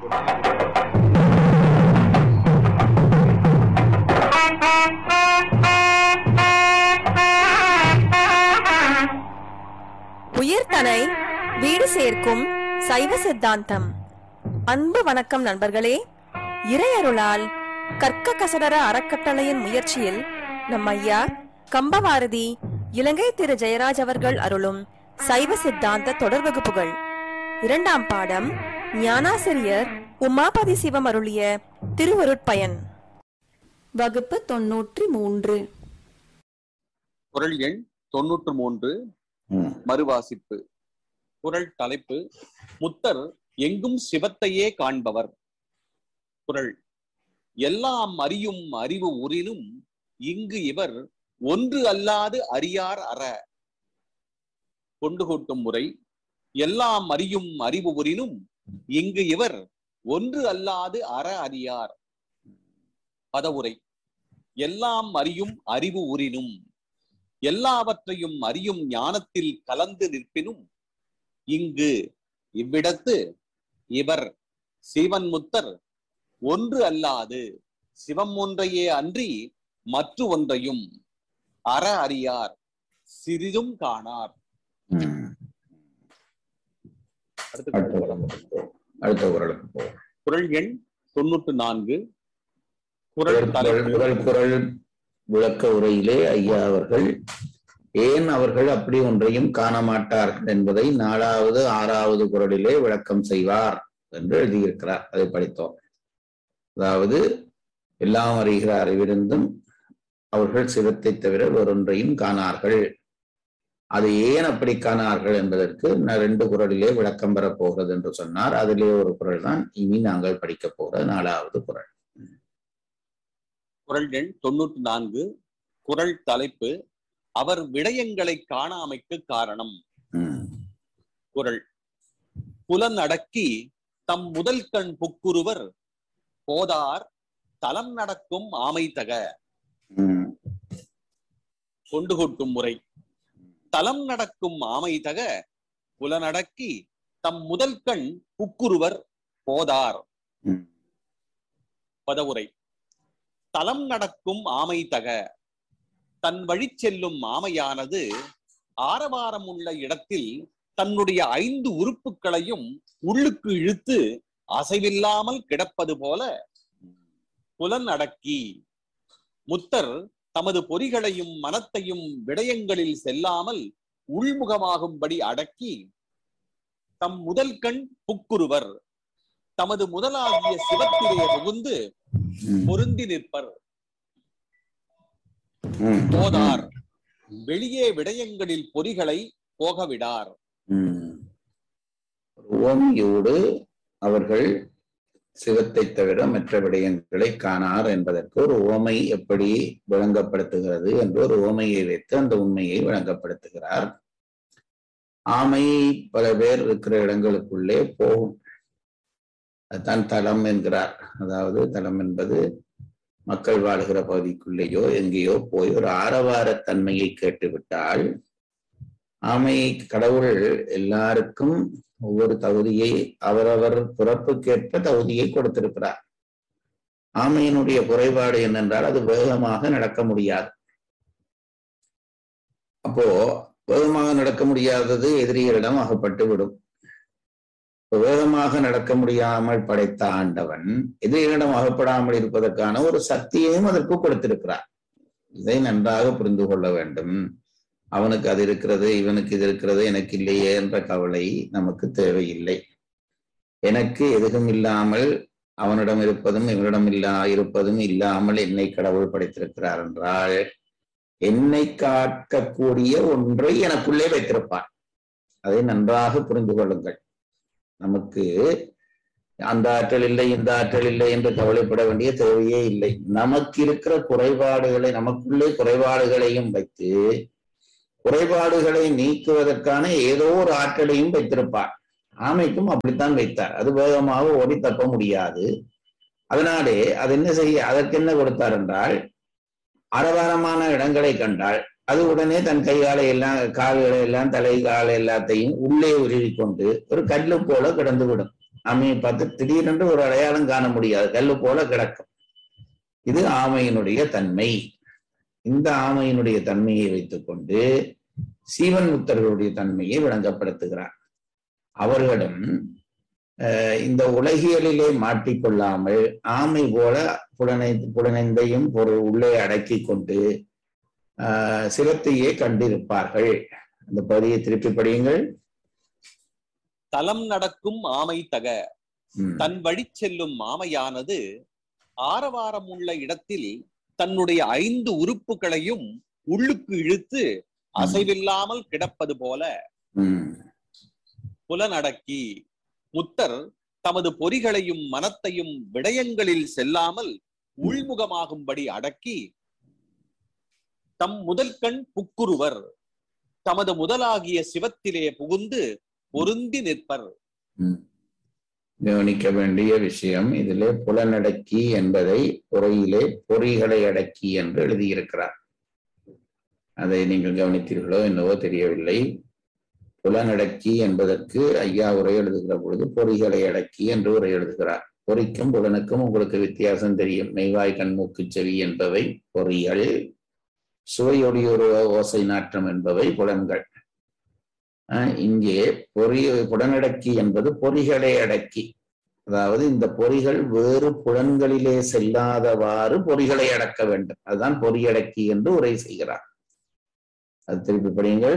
உயிர்தனை வீடு சேர்க்கும் சைவ சித்தாந்தம் அன்பு வணக்கம் நண்பர்களே இறையருளால் கற்க கசடர அறக்கட்டளையின் முயற்சியில் நம் ஐயா கம்பவாரதி இலங்கை திரு ஜெயராஜ் அவர்கள் அருளும் சைவ சித்தாந்த தொடர் வகுப்புகள் இரண்டாம் பாடம் ஞானாசிரியர் உமாபதி சிவம் அருளிய திருவருட்பயன் வகுப்பு தொன்னூற்றி மூன்று குரல் எண் தொன்னூற்று மூன்று ம். மறுவாசிப்பு குரல் தலைப்பு முத்தர் எங்கும் சிவத்தையே காண்பவர் குரல் எல்லாம் அறியும் அறிவு உரினும் இங்கு இவர் ஒன்று அல்லாது அறியார் அற கொண்டு கூட்டும் முறை எல்லாம் அறியும் அறிவு உரினும் இங்கு இவர் ஒன்று அல்லாது அற அறியார் பதவுரை எல்லாம் அறியும் அறிவு உரினும் எல்லாவற்றையும் அறியும் ஞானத்தில் கலந்து நிற்பினும் இங்கு இவ்விடத்து இவர் சிவன் முத்தர் ஒன்று அல்லாது சிவம் ஒன்றையே அன்றி மற்ற ஒன்றையும் அற அறியார் சிறிதும் காணார் ம். அடுத்து அடுத்த குரலுக்கு போ. அடுத்த குரலுக்கு போ குரல் எண் தொண்ணூற்று நான்கு குரல் முதல் குரல் தலைப்பு முதல் குரல் விளக்க உரையிலே ஐயா அவர்கள் ஏன் அவர்கள் அப்படி ஒன்றையும் காண மாட்டார்கள் என்பதை நாலாவது ஆறாவது குரலிலே விளக்கம் செய்வார் என்று எழுதியிருக்கிறார் அதை படித்தோம் அதாவது எல்லாம் அறிகிற அறிவிருந்தும் அவர்கள் சிவத்தை தவிர வேறொன்றையும் காணார்கள் அது ஏன் அப்படி காணார்கள் என்பதற்கு நான் ரெண்டு குரலிலே விளக்கம் பெறப் போகிறது என்று சொன்னார் அதிலே ஒரு குரல் தான் இனி நாங்கள் படிக்கப் போகிற நாலாவது குரல் குரல் எண் தொண்ணூற்று நான்கு குரல் தலைப்பு அவர் விடயங்களை காணாமைக்கு காரணம் ம் குரல் புலன் அடக்கி தம் முதல் கண் புக்குருவர் போதார் தலம் நடக்கும் ஆமை தக ம் கொண்டு கொட்டும் முறை தலம் நடக்கும் ஆமை தக புலனடக்கி தம் முதல் கண் புக்குருவர் போதார் ம் பதவுரை தலம் நடக்கும் ஆமை தக தன் வழி செல்லும் ஆமையானது ஆரவாரம் உள்ள இடத்தில் தன்னுடைய ஐந்து உறுப்புகளையும் உள்ளுக்கு இழுத்து அசைவில்லாமல் கிடப்பது போல புலன் அடக்கி முத்தர் தமது பொறிகளையும் மனத்தையும் விடயங்களில் செல்லாமல் உள்முகமாகும்படி அடக்கி தம் முதல் கண் புக்குருவர் தமது முதலாகிய சிவத்திலே புகுந்து ம் பொருந்தி நிற்பர் ம் போதார் வெளியே விடயங்களில் பொறிகளை போகவிடார் ம். ஒரு ஓமியோடு அவர்கள் சிவத்தை தவிர மற்ற விடயங்களை காணார் என்பதற்கு ஒரு ஓமை எப்படி விளங்கப்படுத்துகிறது என்று ஒரு ஓமையை வைத்து அந்த உண்மையை விளங்கப்படுத்துகிறார் ஆமை பல பேர் இருக்கிற இடங்களுக்குள்ளே போகும் அதுதான் தலம் என்கிறார் அதாவது தலம் என்பது மக்கள் வாழ்கிற பகுதிக்குள்ளேயோ எங்கேயோ போய் ஒரு ஆரவாரத் தன்மையை கேட்டுவிட்டால் ஆமை கடவுள் எல்லாருக்கும் ஒவ்வொரு தகுதியை அவரவர் பிறப்புக்கேற்ப தகுதியை கொடுத்திருக்கிறார் ஆமையினுடைய குறைபாடு என்னென்றால் அது வேகமாக நடக்க முடியாது அப்போ வேகமாக நடக்க முடியாதது எதிரிகளிடம் அகப்பட்டு விடும் இப்ப வேகமாக நடக்க முடியாமல் படைத்த ஆண்டவன் எதிரிகளிடம் அகப்படாமல் இருப்பதற்கான ஒரு சக்தியையும் அதற்கு கொடுத்திருக்கிறார் இதை நன்றாக புரிந்து கொள்ள வேண்டும் அவனுக்கு அது இருக்கிறது இவனுக்கு இது இருக்கிறது எனக்கு இல்லையே என்ற கவலை நமக்கு தேவையில்லை எனக்கு எதுவும் இல்லாமல் அவனிடம் இருப்பதும் இவனிடம் இல்லா இருப்பதும் இல்லாமல் என்னை கடவுள் படைத்திருக்கிறார் என்றால் என்னை காக்கக்கூடிய ஒன்றை எனக்குள்ளே வைத்திருப்பார் அதை நன்றாக புரிந்து கொள்ளுங்கள் நமக்கு அந்த ஆற்றல் இல்லை இந்த ஆற்றல் இல்லை என்று கவலைப்பட வேண்டிய தேவையே இல்லை நமக்கு இருக்கிற குறைபாடுகளை நமக்குள்ளே குறைபாடுகளையும் வைத்து குறைபாடுகளை நீக்குவதற்கான ஏதோ ஒரு ஆற்றலையும் வைத்திருப்பார் ஆமைக்கும் அப்படித்தான் வைத்தார் அது வேகமாக ஓடி தப்ப முடியாது அதனாலே அது என்ன செய்ய அதற்கு என்ன கொடுத்தார் என்றால் அரவாரமான இடங்களை கண்டால் அது உடனே தன் கைகாலை எல்லாம் கால்களை எல்லாம் தலை காலை எல்லாத்தையும் உள்ளே உருவி கொண்டு ஒரு கல்லு போல கிடந்து விடும் ஆமையை பார்த்து திடீரென்று ஒரு அடையாளம் காண முடியாது கல்லு போல கிடக்கும் இது ஆமையினுடைய தன்மை இந்த ஆமையினுடைய தன்மையை வைத்துக்கொண்டு சீவன் முத்தர்களுடைய தன்மையை விளங்கப்படுத்துகிறார் அவர்களும் அஹ், இந்த உலகியலிலே மாட்டிக்கொள்ளாமல் ஆமை போல புலனை புலனைந்தையும் ஒரு உள்ளே அடக்கி கொண்டு ஆஹ், சிரத்தையே கண்டிருப்பார்கள் அந்த பகுதியை திருப்பி படியுங்கள் தலம் நடக்கும் ஆமை தக ம், தன் வழி செல்லும் ஆமையானது ஆரவாரம் உள்ள இடத்தில் தன்னுடைய ஐந்து உறுப்புகளையும் உள்ளுக்கு இழுத்து அசைவில்லாமல் கிடப்பது போல ம், புலனடக்கி முத்தர் தமது பொறிகளையும் மனத்தையும் விடயங்களில் செல்லாமல் உள்முகமாகும்படி அடக்கி தம் முதல் கண் புக்குருவர் தமது முதலாகிய சிவத்திலே புகுந்து பொருந்தி நிற்பர் ம். கவனிக்க வேண்டிய விஷயம் இதிலே புலனடக்கி என்பதை பொறையிலே பொறிகளை அடக்கி என்று எழுதியிருக்கிறார் அதை நீங்கள் கவனித்தீர்களோ என்னவோ தெரியவில்லை புலனடக்கி என்பதற்கு ஐயா உரை எழுதுகிற பொழுது பொறிகளை அடக்கி என்று உரை எழுதுகிறார் பொறிக்கும் புலனுக்கும் உங்களுக்கு வித்தியாசம் தெரியும் மெய்வாய் கண்மூக்கு செவி என்பவை பொறிகள் சுவையொடியொரு ஓசை நாற்றம் என்பவை புலன்கள் ஆஹ் இங்கே பொறி புலனடக்கி என்பது பொறிகளை அடக்கி அதாவது இந்த பொறிகள் வேறு புலன்களிலே செல்லாதவாறு பொறிகளை அடக்க வேண்டும் அதுதான் பொறியடக்கி என்று உரை செய்கிறார் அது திருப்பி படியுங்கள்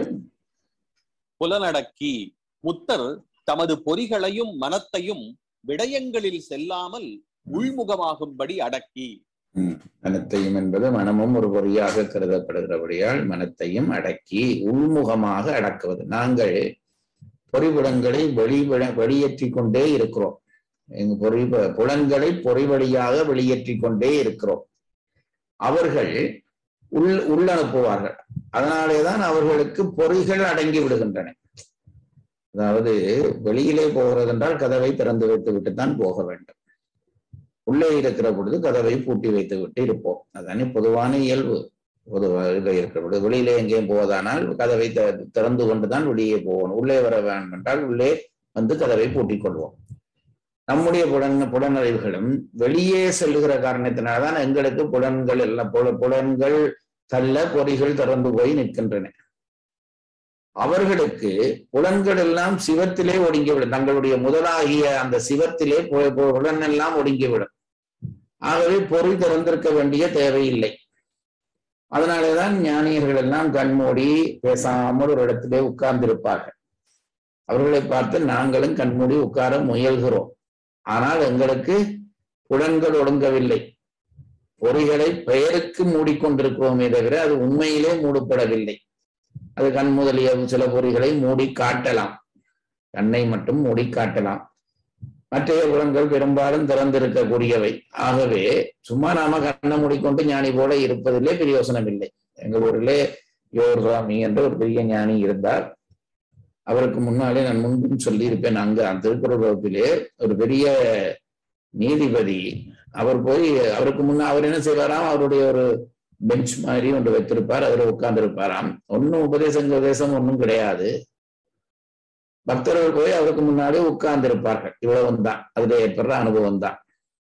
புலனடக்கி முத்தர் தமது பொறிகளையும் மனத்தையும் விடயங்களில் செல்லாமல் உள்முகமாகும்படி அடக்கி ம். மனத்தையும் என்பது மனமும் ஒரு பொறியாக கருதப்படுகிறபடியால் மனத்தையும் அடக்கி உள்முகமாக அடக்குவது நாங்கள் பொறிபுலன்களை வெளி வெளியேற்றி கொண்டே இருக்கிறோம் எங்க பொறி புலன்களை பொறி வழியாக வெளியேற்றி கொண்டே இருக்கிறோம் அவர்கள் உள் உள்ளனுப்புவார்கள் அதனாலேதான் அவர்களுக்கு பொறிகள் அடங்கி விடுகின்றன அதாவது வெளியிலே போகிறது என்றால் கதவை திறந்து வைத்து விட்டுத்தான் போக வேண்டும் உள்ளே இருக்கிற பொழுது கதவை பூட்டி வைத்து விட்டு இருப்போம் அதானே பொதுவான இயல்பு பொதுவாக இருக்கிற பொழுது வெளியிலே எங்கேயும் போவதானால் கதவை த- திறந்து கொண்டுதான் வெளியே போகணும் உள்ளே வர வேண்டும் என்றால் உள்ளே வந்து கதவை பூட்டிக் கொள்வோம் நம்முடைய புலன் புலனறிவுகளும் வெளியே செல்லுகிற காரணத்தினால்தான் எங்களுக்கு புலன்கள் எல்லாம் புல புலன்கள் தள்ள பொறிகள் திறந்து போய் நிற்கின்றன அவர்களுக்கு புலன்கள் எல்லாம் சிவத்திலே ஒடுங்கிவிடும் தங்களுடைய முதலாகிய அந்த சிவத்திலே பு- பு- புலன் எல்லாம் ஒடுங்கிவிடும் ஆகவே பொறி திறந்திருக்க வேண்டிய தேவையில்லை அதனாலேதான் ஞானியர்கள் எல்லாம் கண்மூடி பேசாமல் ஒரு இடத்திலே உட்கார்ந்திருப்பார்கள் அவர்களை பார்த்து நாங்களும் கண்மூடி உட்கார முயல்கிறோம் ஆனால் எங்களுக்கு புலன்கள் ஒடுங்கவில்லை பொறிகளை பெயருக்கு மூடிக்கொண்டிருக்கிறோமே தவிர அது உண்மையிலே மூடப்படவில்லை அது கண் முதலிய சில பொறிகளை மூடி காட்டலாம் கண்ணை மட்டும் மூடி காட்டலாம் மற்றைய புலன்கள் பெரும்பாலும் திறந்திருக்கக்கூடியவை ஆகவே சும்மா நாம கண்ணை மூடிக்கொண்டு ஞானி போல இருப்பதிலே பிரயோசனம் இல்லை எங்கள் ஊரிலே யோர் சுவாமி என்ற ஒரு பெரிய ஞானி இருந்தார் அவருக்கு முன்னாலே நான் முன்பும் சொல்லியிருப்பேன் அங்க அந்த திருக்குறள் வகுப்பிலே ஒரு பெரிய நீதிபதி அவர் போய் அவருக்கு முன்ன அவர் என்ன செய்வாராம் அவருடைய ஒரு பெஞ்ச் மாதிரி ஒன்று வைத்திருப்பார் அதில் உட்கார்ந்து இருப்பாராம் ஒன்னும் உபதேசம் உபதேசம் ஒன்றும் கிடையாது பக்தர்கள் போய் அவருக்கு முன்னாடி உட்கார்ந்து இருப்பார்கள் இவ்வளவு தான் அதுல ஏற்படுற அனுபவம் தான்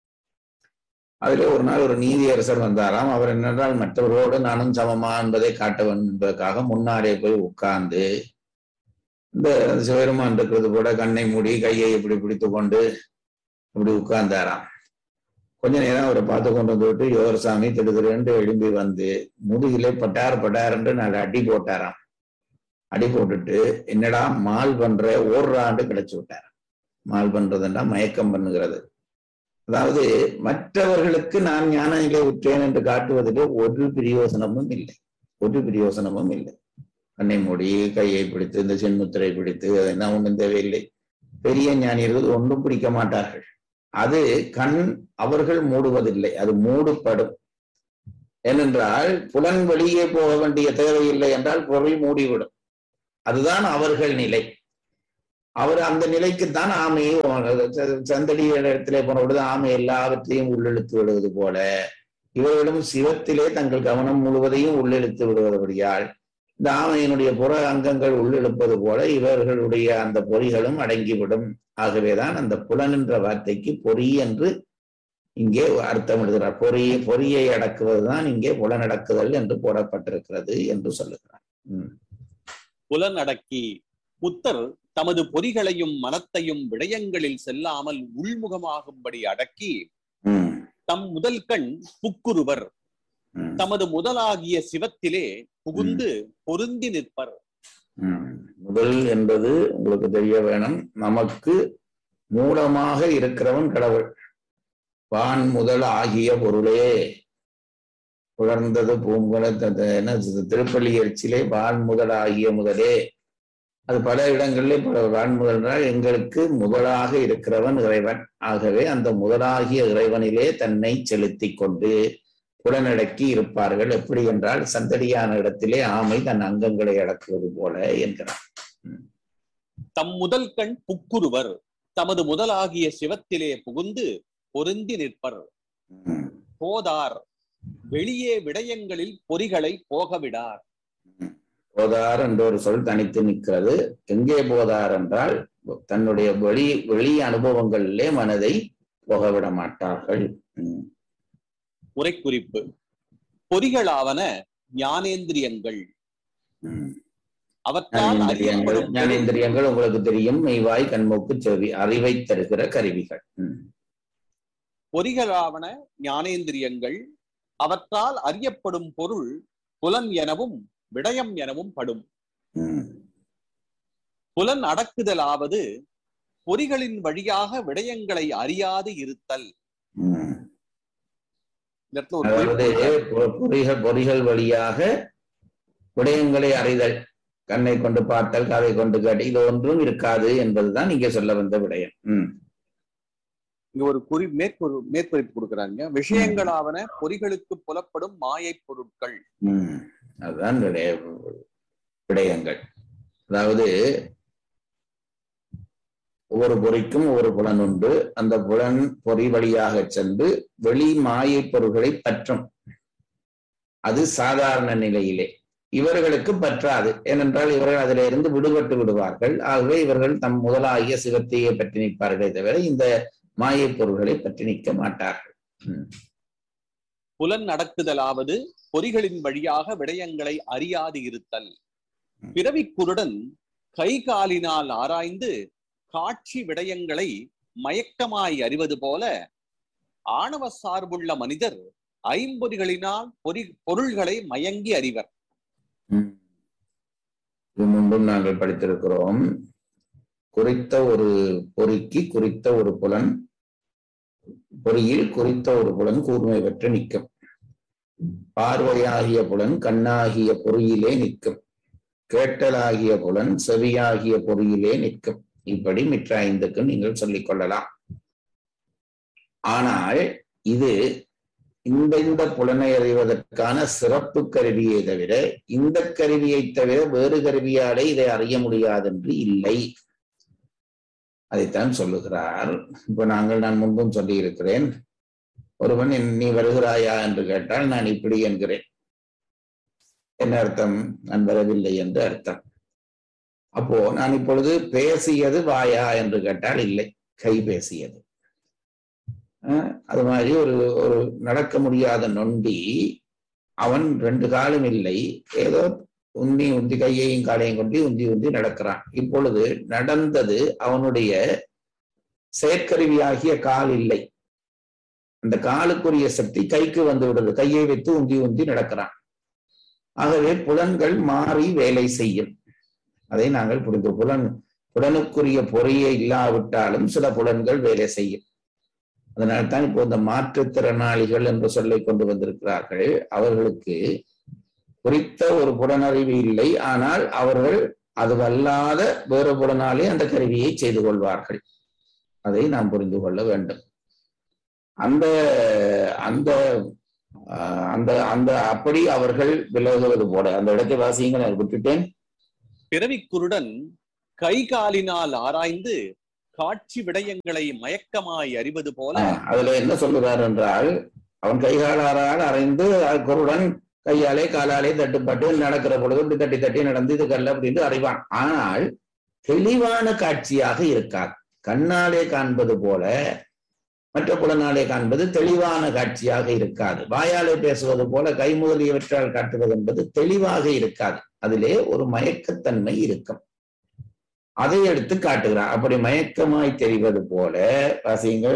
அதுல ஒரு நாள் ஒரு நீதியரசர் வந்தாராம் அவர் என்னென்றால் மற்றவர்களோடு நானும் சமமா என்பதை காட்ட வேண்டும் என்பதற்காக முன்னாலே போய் உட்கார்ந்து இந்த சிவருமான் இருக்கிறது போல கண்ணை மூடி கையை இப்படி பிடித்து கொண்டு இப்படி உட்கார்ந்தாராம் கொஞ்ச நேரம் அவரை பார்த்து கொண்டு வந்து விட்டு யோகசாமி திடுதிருன்னு எழும்பி வந்து முதுகிலே பட்டார் பட்டார் என்று நாலு அடி போட்டாராம் அடி போட்டுட்டு என்னடா மால் பண்ற ஓடுறாண்டு கிடைச்சு விட்டார் மால் பண்றதுன்னா மயக்கம் பண்ணுகிறது அதாவது மற்றவர்களுக்கு நான் ஞான நிலை உற்றேன் என்று காட்டுவதிலே ஒரு பிரயோசனமும் இல்லை ஒரு பிரயோசனமும் இல்லை கண்ணை மூடி கையை பிடித்து இந்த சென்முத்திரை பிடித்து அதெல்லாம் ஒன்றும் தேவையில்லை பெரிய ஞானியர்கள் ஒன்றும் பிடிக்க மாட்டார்கள் அது கண் அவர்கள் மூடுவதில்லை அது மூடப்படும் ஏனென்றால் புலன் வெளியே போக வேண்டிய தேவையில்லை என்றால் பொருள் மூடிவிடும் அதுதான் அவர்கள் நிலை அவர் அந்த நிலைக்குத்தான் ஆமையை சந்தடி இடத்திலே போன பொழுது ஆமை எல்லாவற்றையும் உள்ளிழுத்து விடுவது போல இவர்களும் சிவத்திலே தங்கள் கவனம் முழுவதையும் உள்ளிழுத்து விடுவதபடியால் இந்த ஆமையினுடைய புற அங்கங்கள் உள்ளிழுப்பது போல இவர்களுடைய அந்த பொறிகளும் அடங்கிவிடும் ஆகவேதான் அந்த புலன் என்ற வார்த்தைக்கு பொறி என்று இங்கே அர்த்தம் எழுதுகிறார் பொறி பொறியை அடக்குவதுதான் இங்கே புலனடக்குதல் என்று போடப்பட்டிருக்கிறது என்று சொல்லுகிறார் உம் புலனடக்கி புத்தர் தமது பொறிகளையும் மனத்தையும் விடயங்களில் செல்லாமல் உள்முகமாகும்படி அடக்கி உம் தம் முதல் கண் புக்குருவர் உம் தமது முதலாகிய சிவத்திலே புகுந்து பொருந்தி நிற்பர் உம் முதல் என்பது உங்களுக்கு தெரிய வேணும் நமக்கு மூலமாக இருக்கிறவன் கடவுள் வான் முதல் ஆகிய பொருளே புலர்ந்தது பூங்குல த- த- என்ன இது திருப்பள்ளி எரிச்சிலே வான் முதல் ஆகிய முதலே அது பல இடங்களிலே பல வான் முதல்னால் எங்களுக்கு முதலாக இருக்கிறவன் இறைவன் ஆகவே அந்த முதலாகிய இறைவனிலே தன்னை செலுத்திக் கொண்டு புலனடக்கி இருப்பார்கள் எப்படி என்றால் சந்தடியான இடத்திலே ஆமை தன் அங்கங்களை அடக்குவது போல என்கிறார் தம் முதல் கண் புக்குருவர் தமது முதலாகிய சிவத்திலே புகுந்து பொருந்தி நிற்பர் உம் போதார் வெளியே விடயங்களில் பொறிகளை போகவிடார் போதார் என்ற ஒரு சொல் தனித்து நிற்கிறது எங்கே போதார் என்றால் தன்னுடைய வெளி வெளி அனுபவங்களிலே மனதை போகவிட மாட்டார்கள் உம் உரைக்குறிப்பு பொறிகளாவன ஞானேந்திரியங்கள் உம் அவற்றால் ஞானேந்திரியங்கள் அறியப்படும் பொருள் ஞானேந்திரியங்கள் உங்களுக்கு தெரியும் மெய்வாய் கண்மூக்கு செவி அறிவை தருகிற கருவிகள் உம் பொறிகளாவன ஞானேந்திரியங்கள் அவற்றால் அறியப்படும் பொருள் புலன் எனவும் விடயம் எனவும் படும் உம் புலன் அடக்குதலாவது பொறிகளின் வழியாக விடயங்களை அறியாது இருத்தல் உம் இந்த இடத்துல ஒரு அதாவது குறிப்பு பொ- பொறிகள் பொறிகள் வழியாக விடயங்களை அறிதல் கண்ணை கொண்டு பார்த்தல் காதை கொண்டு கேட்டு இது ஒன்றும் இருக்காது என்பதுதான் இங்கே சொல்ல வந்த விடயம் உம் இங்க ஒரு குறி மேற்கொரு மேற்குறிப்பு கொடுக்குறாங்க விஷயங்களாவன பொறிகளுக்கு புலப்படும் மாயைப் பொருட்கள் உம் அதுதான் விடய- விடயங்கள் அதாவது ஒவ்வொரு பொறிக்கும் ஒவ்வொரு புலன் உண்டு அந்த புலன் பொறி வழியாக சென்று வெளி மாயைப் பொருள்களை பற்றும் அது சாதாரண நிலையிலே இவர்களுக்கு பற்றாது ஏனென்றால் இவர்கள் அதிலிருந்து இருந்து விடுபட்டு விடுவார்கள் ஆகவே இவர்கள் தம் முதலாகிய சிவத்தையே பற்றி நிற்பார்களே தவிர இந்த மாயைப் பொருள்களை பற்றி நிற்க மாட்டார்கள் உம் புலன் அடக்குதலாவது பொறிகளின் வழியாக விடயங்களை அறியாது இருத்தல் பிறவிக் குருடன் கை காலினால் ஆராய்ந்து காட்சி விடயங்களை மயக்கமாய் அறிவது போல ஆணவ சார்புள்ள மனிதர் ஐம்பொறிகளினால் பொறி பொருள்களை மயங்கி அறிவர் ம். இது முன்பும் நாங்கள் படித்திருக்கிறோம் குறித்த ஒரு பொறிக்கு குறித்த ஒரு புலன் பொறியில் குறித்த ஒரு புலன் கூர்மை பெற்று நிற்கும் பார்வையாகிய புலன் கண்ணாகிய பொறியிலே நிற்கும் கேட்டலாகிய புலன் செவியாகிய பொறியிலே நிற்கும் இப்படி மிற்ற ஐந்துக்கு நீங்கள் சொல்லிக் கொள்ளலாம் ஆனால் இது இந்த இந்த புலனை அறிவதற்கான சிறப்பு கருவியை தவிர இந்த கருவியை தவிர வேறு கருவியாலே இதை அறிய முடியாது என்று இல்லை அதைத்தான் சொல்லுகிறார் இப்ப நாங்கள் நான் முன்பும் சொல்லி இருக்கிறேன் ஒருவன் "என் நீ வருகிறாயா என்று கேட்டால் நான் இப்படி என்கிறேன் என்ன அர்த்தம் நான் வரவில்லை என்று அர்த்தம் அப்போ நான் இப்பொழுது பேசியது வாயா என்று கேட்டால் இல்லை கை பேசியது அஹ் அது மாதிரி ஒரு ஒரு நடக்க முடியாத நொண்டி அவன் ரெண்டு காலும் இல்லை ஏதோ உந்தி உந்தி கையையும் காலையும் கொண்டு உந்தி உந்தி நடக்கிறான் இப்பொழுது நடந்தது அவனுடைய செயற்கருவியாகிய கால் இல்லை அந்த காலுக்குரிய சக்தி கைக்கு வந்து விடுது கையை வைத்து உந்தி உந்தி நடக்கிறான் ஆகவே புலன்கள் மாறி வேலை செய்யும் அதை நாங்கள் புரிந்து புலன் புலனுக்குரிய பொறியே இல்லாவிட்டாலும் சில புலன்கள் வேலை செய்யும் அதனால்தான் இப்போ இந்த மாற்றுத்திறனாளிகள் என்று சொல்லை கொண்டு வந்திருக்கிறார்கள் அவர்களுக்கு குறித்த ஒரு புலனறிவு இல்லை ஆனால் அவர்கள் அதுவல்லாத வேறு புலனாலே அந்த கருவியை செய்து கொள்வார்கள் அதை நாம் புரிந்து கொள்ள வேண்டும் அந்த அந்த ஆஹ், அந்த அந்த அப்படி அவர்கள் விலகுவது போல அந்த இடத்தை வாசிங்க நான் விட்டுட்டேன் பிறவிக் குருடன் கை காலினால் ஆராய்ந்து காட்சி விடயங்களை மயக்கமாய் அறிவது போல ஆஹ், அதுல என்ன சொல்லுகிறார் என்றால் அவன் கைகாலாரால் அறைந்து குருடன் கையாலே காலாலே தட்டுப்பட்டு நடக்கிற பொழுது இப்படி தட்டி தட்டி நடந்து இது கல்ல அப்படின்னு அறிவான் ஆனால் தெளிவான காட்சியாக இருக்காது கண்ணாலே காண்பது போல மற்ற புலனாலே காண்பது தெளிவான காட்சியாக இருக்காது வாயாலே பேசுவது போல கை முதலியவற்றால் காட்டுவது என்பது தெளிவாக இருக்காது அதிலே ஒரு மயக்கத்தன்மை இருக்கும் அதை எடுத்து காட்டுகிறார் அப்படி மயக்கமாய் தெரிவது போல வாசியுங்கள்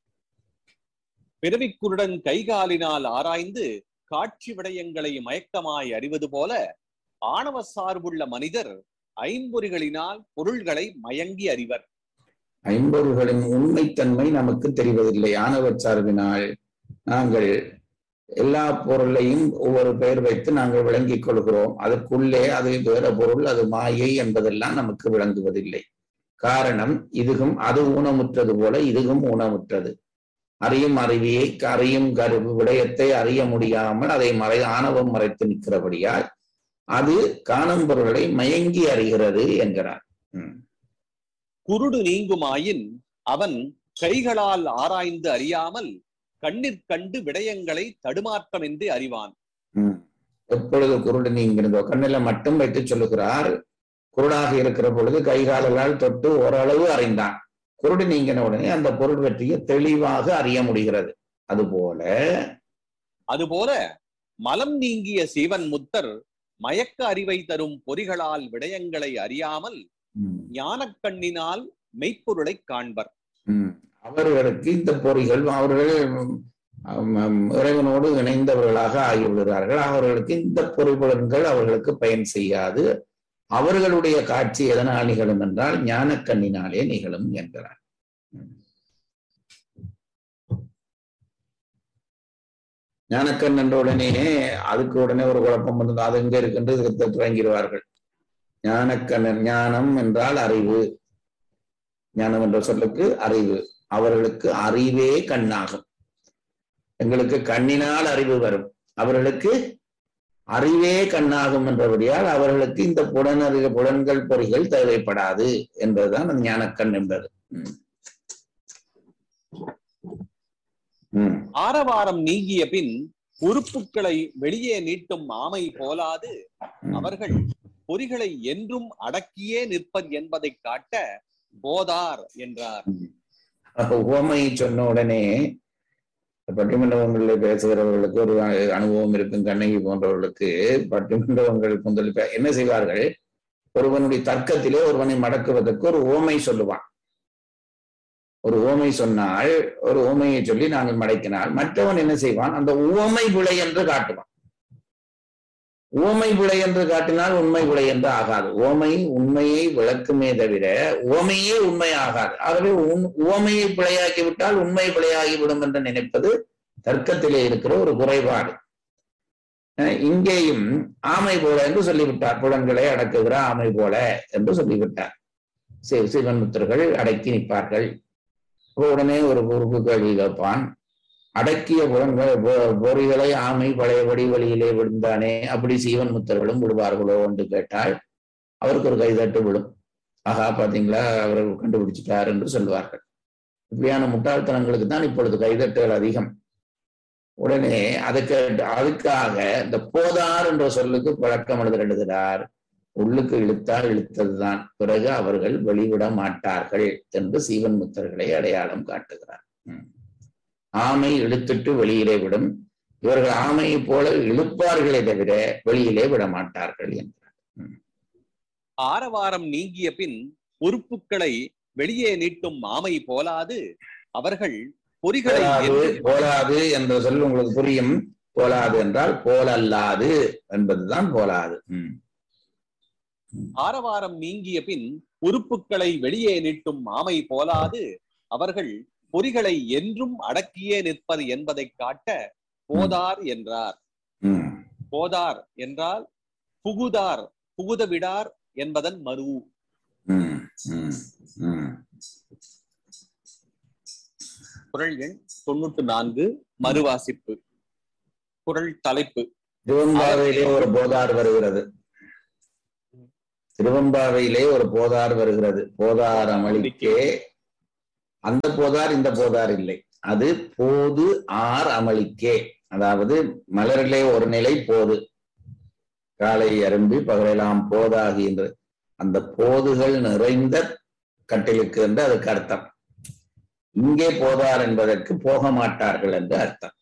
பிறவிக் குருடன் கை காலினால் ஆராய்ந்து காட்சி விடயங்களை மயக்கமாய் அறிவது போல ஆணவ சார்புள்ள மனிதர் ஐம்பொறிகளினால் பொருள்களை மயங்கி அறிவர் ஐம்பொருள்களின் உண்மைத்தன்மை நமக்கு தெரிவதில்லை ஆணவச் சார்பினால் நாங்கள் எல்லா பொருளையும் ஒவ்வொரு பெயர் வைத்து நாங்கள் விளங்கிக் கொள்கிறோம் அதற்குள்ளே அது வேற பொருள் அது மாயை என்பதெல்லாம் நமக்கு விளங்குவதில்லை காரணம் இதுகும் அது ஊனமுற்றது போல இதுகும் ஊனமுற்றது அறியும் அறிவியை அறியும் கரு விடயத்தை அறிய முடியாமல் அதை மறை ஆணவம் மறைத்து நிற்கிறபடியால் அது காணும் பொருளை மயங்கி அறிகிறது என்கிறார் ம். குருடு நீங்குமாயின் அவன் கைகளால் ஆராய்ந்து அறியாமல் கண்ணிற் கண்டு விடயங்களை தடுமாற்றமின்றி அறிவான் ம். எப்பொழுது குருடு நீங்கிறதோ கண்ணில மட்டும் வைத்து சொல்லுகிறார் குருடாக இருக்கிற பொழுது கை கால்களால் தொட்டு ஓரளவு அறிந்தான் குருடு நீங்கின உடனே அந்த பொருள் பற்றிய தெளிவாக அறிய முடிகிறது அதுபோல அதுபோல மலம் நீங்கிய சீவன் முத்தர் மயக்க அறிவை தரும் பொறிகளால் விடயங்களை அறியாமல் ம், ஞானக் கண்ணினால் மெய்ப்பொருளை காண்பர் ம், அவர்களுக்கு இந்த பொறிகள் அவர்கள் ம், ம், இறைவனோடு இணைந்தவர்களாக ஆகிவிடுகிறார்கள் அவர்களுக்கு இந்த பொறிபுலன்கள் அவர்களுக்கு பயன் செய்யாது அவர்களுடைய காட்சி எதனால் நிகழும் என்றால் ஞானக் கண்ணினாலே நிகழும் என்கிறார் ஞானக்கண் என்ற உடனே அதுக்கு உடனே ஒரு குழப்பம் வந்தது அது எங்க இருக்குன்று இதுக்கு தொடங்கிடுவார்கள் ஞானக்கண்ணன் ஞானம் என்றால் அறிவு ஞானம் என்ற சொல்லுக்கு அறிவு அவர்களுக்கு அறிவே கண்ணாகும் எங்களுக்கு கண்ணினால் அறிவு வரும் அவர்களுக்கு அறிவே கண்ணாகும் என்றபடியால் அவர்களுக்கு இந்த புலனறிவு புலன்கள் பொறிகள் தேவைப்படாது என்பதுதான் அந்த ஞானக்கண் என்பது ம். ம் ஆரவாரம் நீங்கிய பின் உறுப்புகளை வெளியே நீட்டும் ஆமை போலாது ம். அவர்கள் பொறிகளை என்றும் அடக்கியே நிற்பர் என்பதை காட்ட போதார் என்றார் அப்ப உவமையை சொன்ன உடனே பட்டிமன்றங்களில் பேசுகிறவர்களுக்கு ஒரு அ- அனுபவம் இருக்கும் கண்ணகி போன்றவர்களுக்கு பட்டிமன்றங்கள் முதல் பே- என்ன செய்வார்கள் ஒருவனுடைய தர்க்கத்திலே ஒருவனை மடக்குவதற்கு ஒரு ஓமை சொல்லுவான் ஒரு ஓமை சொன்னால் ஒரு ஓமையை சொல்லி நாங்கள் மடக்கினால் மற்றவன் என்ன செய்வான் அந்த உவமை விளை என்று காட்டுவான் உவமை விளை என்று காட்டினால் உண்மை விளை என்று ஆகாது உவமை உண்மையை விளக்குமே தவிர உவமையே உண்மை ஆகாது ஆகவே உண்- உவமையை பிழையாக்கி விட்டால் உண்மை பிழையாகிவிடும் என்று நினைப்பது தர்க்கத்திலே இருக்கிற ஒரு குறைபாடு அஹ் இங்கேயும் ஆமை போல என்று சொல்லிவிட்டார் புலன்களை அடக்குகிற ஆமை போல என்று சொல்லிவிட்டார் சி- சிவன்முத்தர்கள் அடக்கி நிற்பார்கள் அப்ப உடனே ஒரு குறுக்கு கேள்வி கேட்பான் அடக்கிய புலன்கள் பொ- பொறிகளை ஆமை பழையபடி வழியிலே விழுந்தானே அப்படி சீவன் முத்தர்களும் விடுவார்களோ என்று கேட்டால் அவருக்கு ஒரு கைதட்டு விழும் ஆகா பாத்தீங்களா அவர் கண்டுபிடிச்சிட்டார் என்று சொல்வார்கள் இப்படியான முட்டாள்தனங்களுக்கு தான் இப்பொழுது கைதட்டுகள் அதிகம் உடனே அதுக்கு அதுக்காக இந்த போதார் என்ற சொல்லுக்கு பழக்கம் எழுதர் எழுதுகிறார் உள்ளுக்கு இழுத்தால் இழுத்ததுதான் பிறகு அவர்கள் வெளிவிட மாட்டார்கள் என்று சீவன் முத்தர்களை அடையாளம் காட்டுகிறார் ம். ஆமை இழுத்துட்டு வெளியிலே விடும் இவர்கள் ஆமையை போல இழுப்பார்களே தவிர வெளியிலே விட மாட்டார்கள் என்றார் ஆரவாரம் நீங்கிய பின் உறுப்புகளை வெளியே நீட்டும் ஆமை போலாது அவர்கள் பொறிகளை போலாது என்றும் போலாது என்ற சொல் உங்களுக்கு புரியும் போலாது என்றால் போலல்லாது என்பதுதான் போலாது ம். ஆரவாரம் நீங்கிய பின் உறுப்புகளை வெளியே நீட்டும் ஆமை போலாது அவர்கள் பொறிகளை என்றும் அடக்கியே நிற்பர் என்பதை காட்ட போதார் என்றார் ம். போதார் என்றால் புகுதார் புகுத விடார் என்பதன் மறு ம். ம். ம். குரல் எண் தொண்ணூற்று நான்கு மறுவாசிப்பு குரல் தலைப்பு திருவம்பாவையிலே ஒரு போதார் வருகிறது திருவம்பாவையிலே ஒரு போதார் வருகிறது போதார் அமளிக்கே அந்த போதார் இந்த போதார் இல்லை அது போது ஆர் அமளிக்கே அதாவது மலரிலே ஒரு நிலை போது காலை அரும்பி பகலெல்லாம் போதாகின்ற அந்த போதுகள் நிறைந்த கட்டிலுக்கு என்று அதுக்கு அர்த்தம் இங்கே போதார் என்பதற்கு போக மாட்டார்கள் என்று அர்த்தம்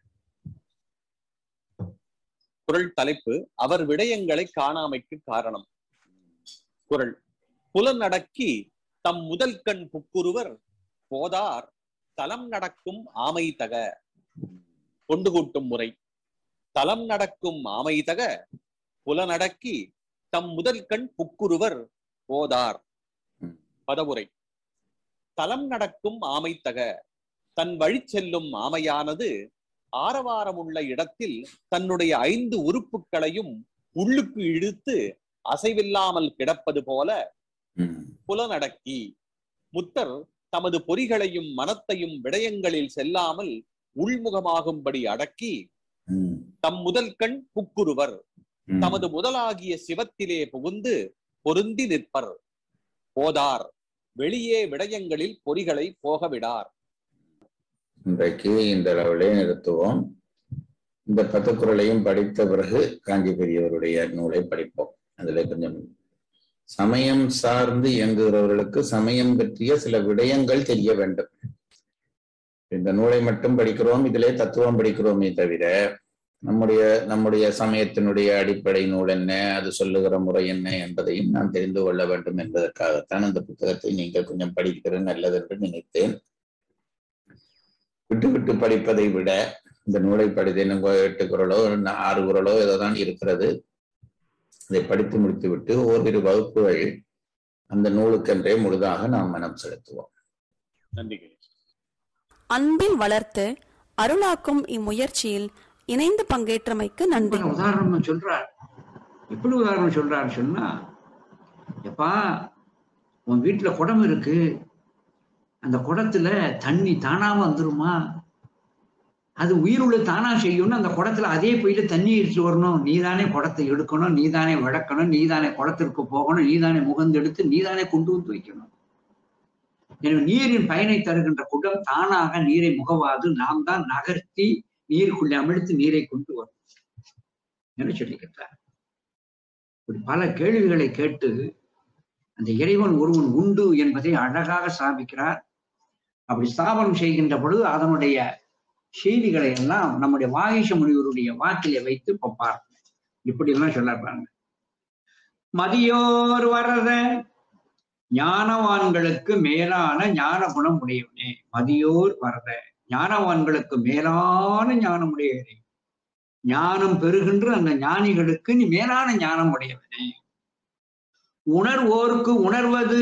குரல் தலைப்பு அவர் விடயங்களை காணாமைக்கு காரணம் குரல் புலநடக்கி தம் முதல் கண் புக்குருவர் போதார் தலம் நடக்கும் ஆமை தக கொண்டு கூட்டும் முறை தலம் நடக்கும் ஆமை தக புலநடக்கி தம் முதல் கண் புக்குருவர் போதார் ம். பதவுரை தலம் நடக்கும் ஆமை தக தன் வழி செல்லும் ஆமையானது ஆரவாரமுள்ள இடத்தில் தன்னுடைய ஐந்து உறுப்புகளையும் உள்ளுக்கு இழுத்து அசைவில்லாமல் கிடப்பது போல ம். புலனடக்கி முத்தர் தமது பொறிகளையும் மனத்தையும் விடயங்களில் செல்லாமல் உள்முகமாகும்படி அடக்கி ம். தம் முதல் கண் புக்குருவர் ம். தமது முதலாகிய சிவத்திலே புகுந்து பொருந்தி நிற்பர் போதார் வெளியே விடயங்களில் பொறிகளை போகவிடார் இன்றைக்கு இந்த அளவிலே நிறுத்துவோம் இந்த பத்து குறளையும் படித்த பிறகு காஞ்சி பெரியவருடைய நூலை படிப்போம் அதுல கொஞ்சம் சமயம் சார்ந்து இயங்குகிறவர்களுக்கு சமயம் பற்றிய சில விடயங்கள் தெரிய வேண்டும் இந்த நூலை மட்டும் படிக்கிறோம் இதிலே தத்துவம் படிக்கிறோமே தவிர நம்முடைய நம்முடைய சமயத்தினுடைய அடிப்படை நூல் என்ன அது சொல்லுகிற முறை என்ன என்பதையும் நான் தெரிந்து கொள்ள வேண்டும் என்பதற்காகத்தான் அந்த புத்தகத்தை நீங்கள் கொஞ்சம் படிக்கிறது நல்லது என்று நினைத்தேன் விட்டு விட்டு படிப்பதை விட இந்த நூலை படித்தேன் எட்டு குரலோ இன்னும் ஆறு குரலோ ஏதோ தான் இருக்கிறது இதை படித்து முடித்து விட்டு ஓரிரு வகுப்புகள் அந்த நூலுக்கென்றே முழுதாக நாம் மனம் செலுத்துவோம் நன்றி கணேஷ். அன்பில் வளர்த்து அருளாக்கும் இம்முயற்சியில் இணைந்து பங்கேற்றமைக்கு நன்றி இப்ப உதாரணம் சொல்றார் எப்படி உதாரணம் சொல்றாரு சொன்னா எப்பா உன் வீட்டுல குடம் இருக்கு அந்த குடத்துல தண்ணி தானா வந்துருமா அது உயிருள்ள தானா செய்யும்னு அந்த குடத்துல அதே போயிட்டு தண்ணி எடுத்து வரணும் நீதானே குடத்தை எடுக்கணும் நீதானே வளர்க்கணும் நீதானே குடத்திற்கு போகணும் நீதானே முகந்தெடுத்து நீதானே கொண்டு வந்து வைக்கணும் எனவே நீரின் பயனை தருகின்ற குடம் தானாக நீரை முகவாது நாம் தான் நகர்த்தி நீருக்குள்ளே அமிழ்த்து நீரை கொண்டு வரும் என்று சொல்லிக்கிட்டார் இப்படி பல கேள்விகளை கேட்டு அந்த இறைவன் ஒருவன் உண்டு என்பதை அழகாக ஸ்தாபிக்கிறார் அப்படி ஸ்தாபனம் செய்கின்ற பொழுது அதனுடைய செய்திகளை எல்லாம் நம்முடைய வாகிஷ முனிவருடைய வாக்கிலே வைத்து இப்ப பார்ப்போம் இப்படி எல்லாம் சொல்லிருப்பாங்க மதியோர் வரத ஞானவான்களுக்கு மேலான ஞான குணம் உடையவனே மதியோர் வரத ஞானவான்களுக்கு மேலான ஞானம் உடையவனே ஞானம் பெறுகின்ற அந்த ஞானிகளுக்கு நீ மேலான ஞானம் உடையவனே உணர்வோருக்கு உணர்வது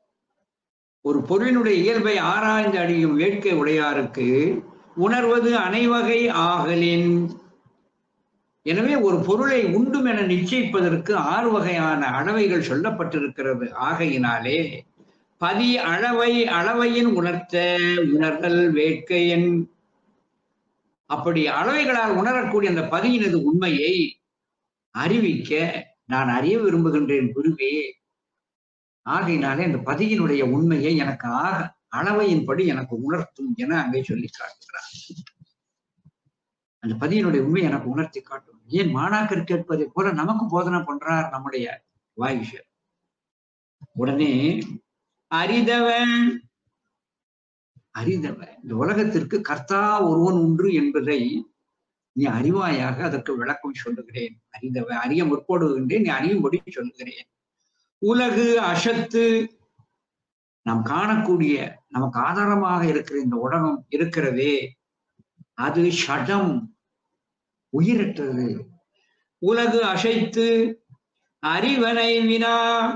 ஒரு பொருளினுடைய இயல்பை ஆராய்ந்து அடையும் வேட்கை உடையாருக்கு உணர்வது அனைவகை ஆகலின் எனவே ஒரு பொருளை உண்டும் என நிச்சயிப்பதற்கு ஆறு வகையான அளவைகள் சொல்லப்பட்டிருக்கிறது ஆகையினாலே பதி அளவை அளவையின் உணர்த்த உணர்தல் வேட்கையன் அப்படி அளவைகளால் உணரக்கூடிய அந்த பதியினது உண்மையை அறிவிக்க நான் அறிய விரும்புகின்றேன் குருவே ஆகையினாலே அந்த பதியினுடைய உண்மையை எனக்கு ஆக அளவையின்படி எனக்கு உணர்த்தும் என அங்கே சொல்லி காட்டுகிறார் அந்த பதியினுடைய உண்மை எனக்கு உணர்த்தி காட்டும் ஏன் மாணாக்கர் கேட்பதை போல நமக்கு போதனை பண்றார் நம்முடைய வாயுஷர் உடனே அரிதவன் அறிந்தவன் இந்த உலகத்திற்கு கர்த்தா ஒருவன் உண்டு என்பதை நீ அறிவாயாக அதற்கு விளக்கம் சொல்லுகிறேன் அறிந்தவன் அறிய முற்படுகின்றேன் நீ அறியும்படி சொல்லுகிறேன் உலகு அசத்து நாம் காணக்கூடிய நமக்கு ஆதாரமாக இருக்கிற இந்த உலகம் இருக்கிறதே அது ஷடம் உயிரற்றது உலகு அசைத்து அறிவனை வினா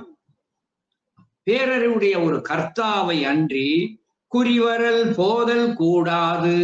பேரறிவுடைய ஒரு கர்த்தாவை அன்றி குறிவரல் போதல் கூடாது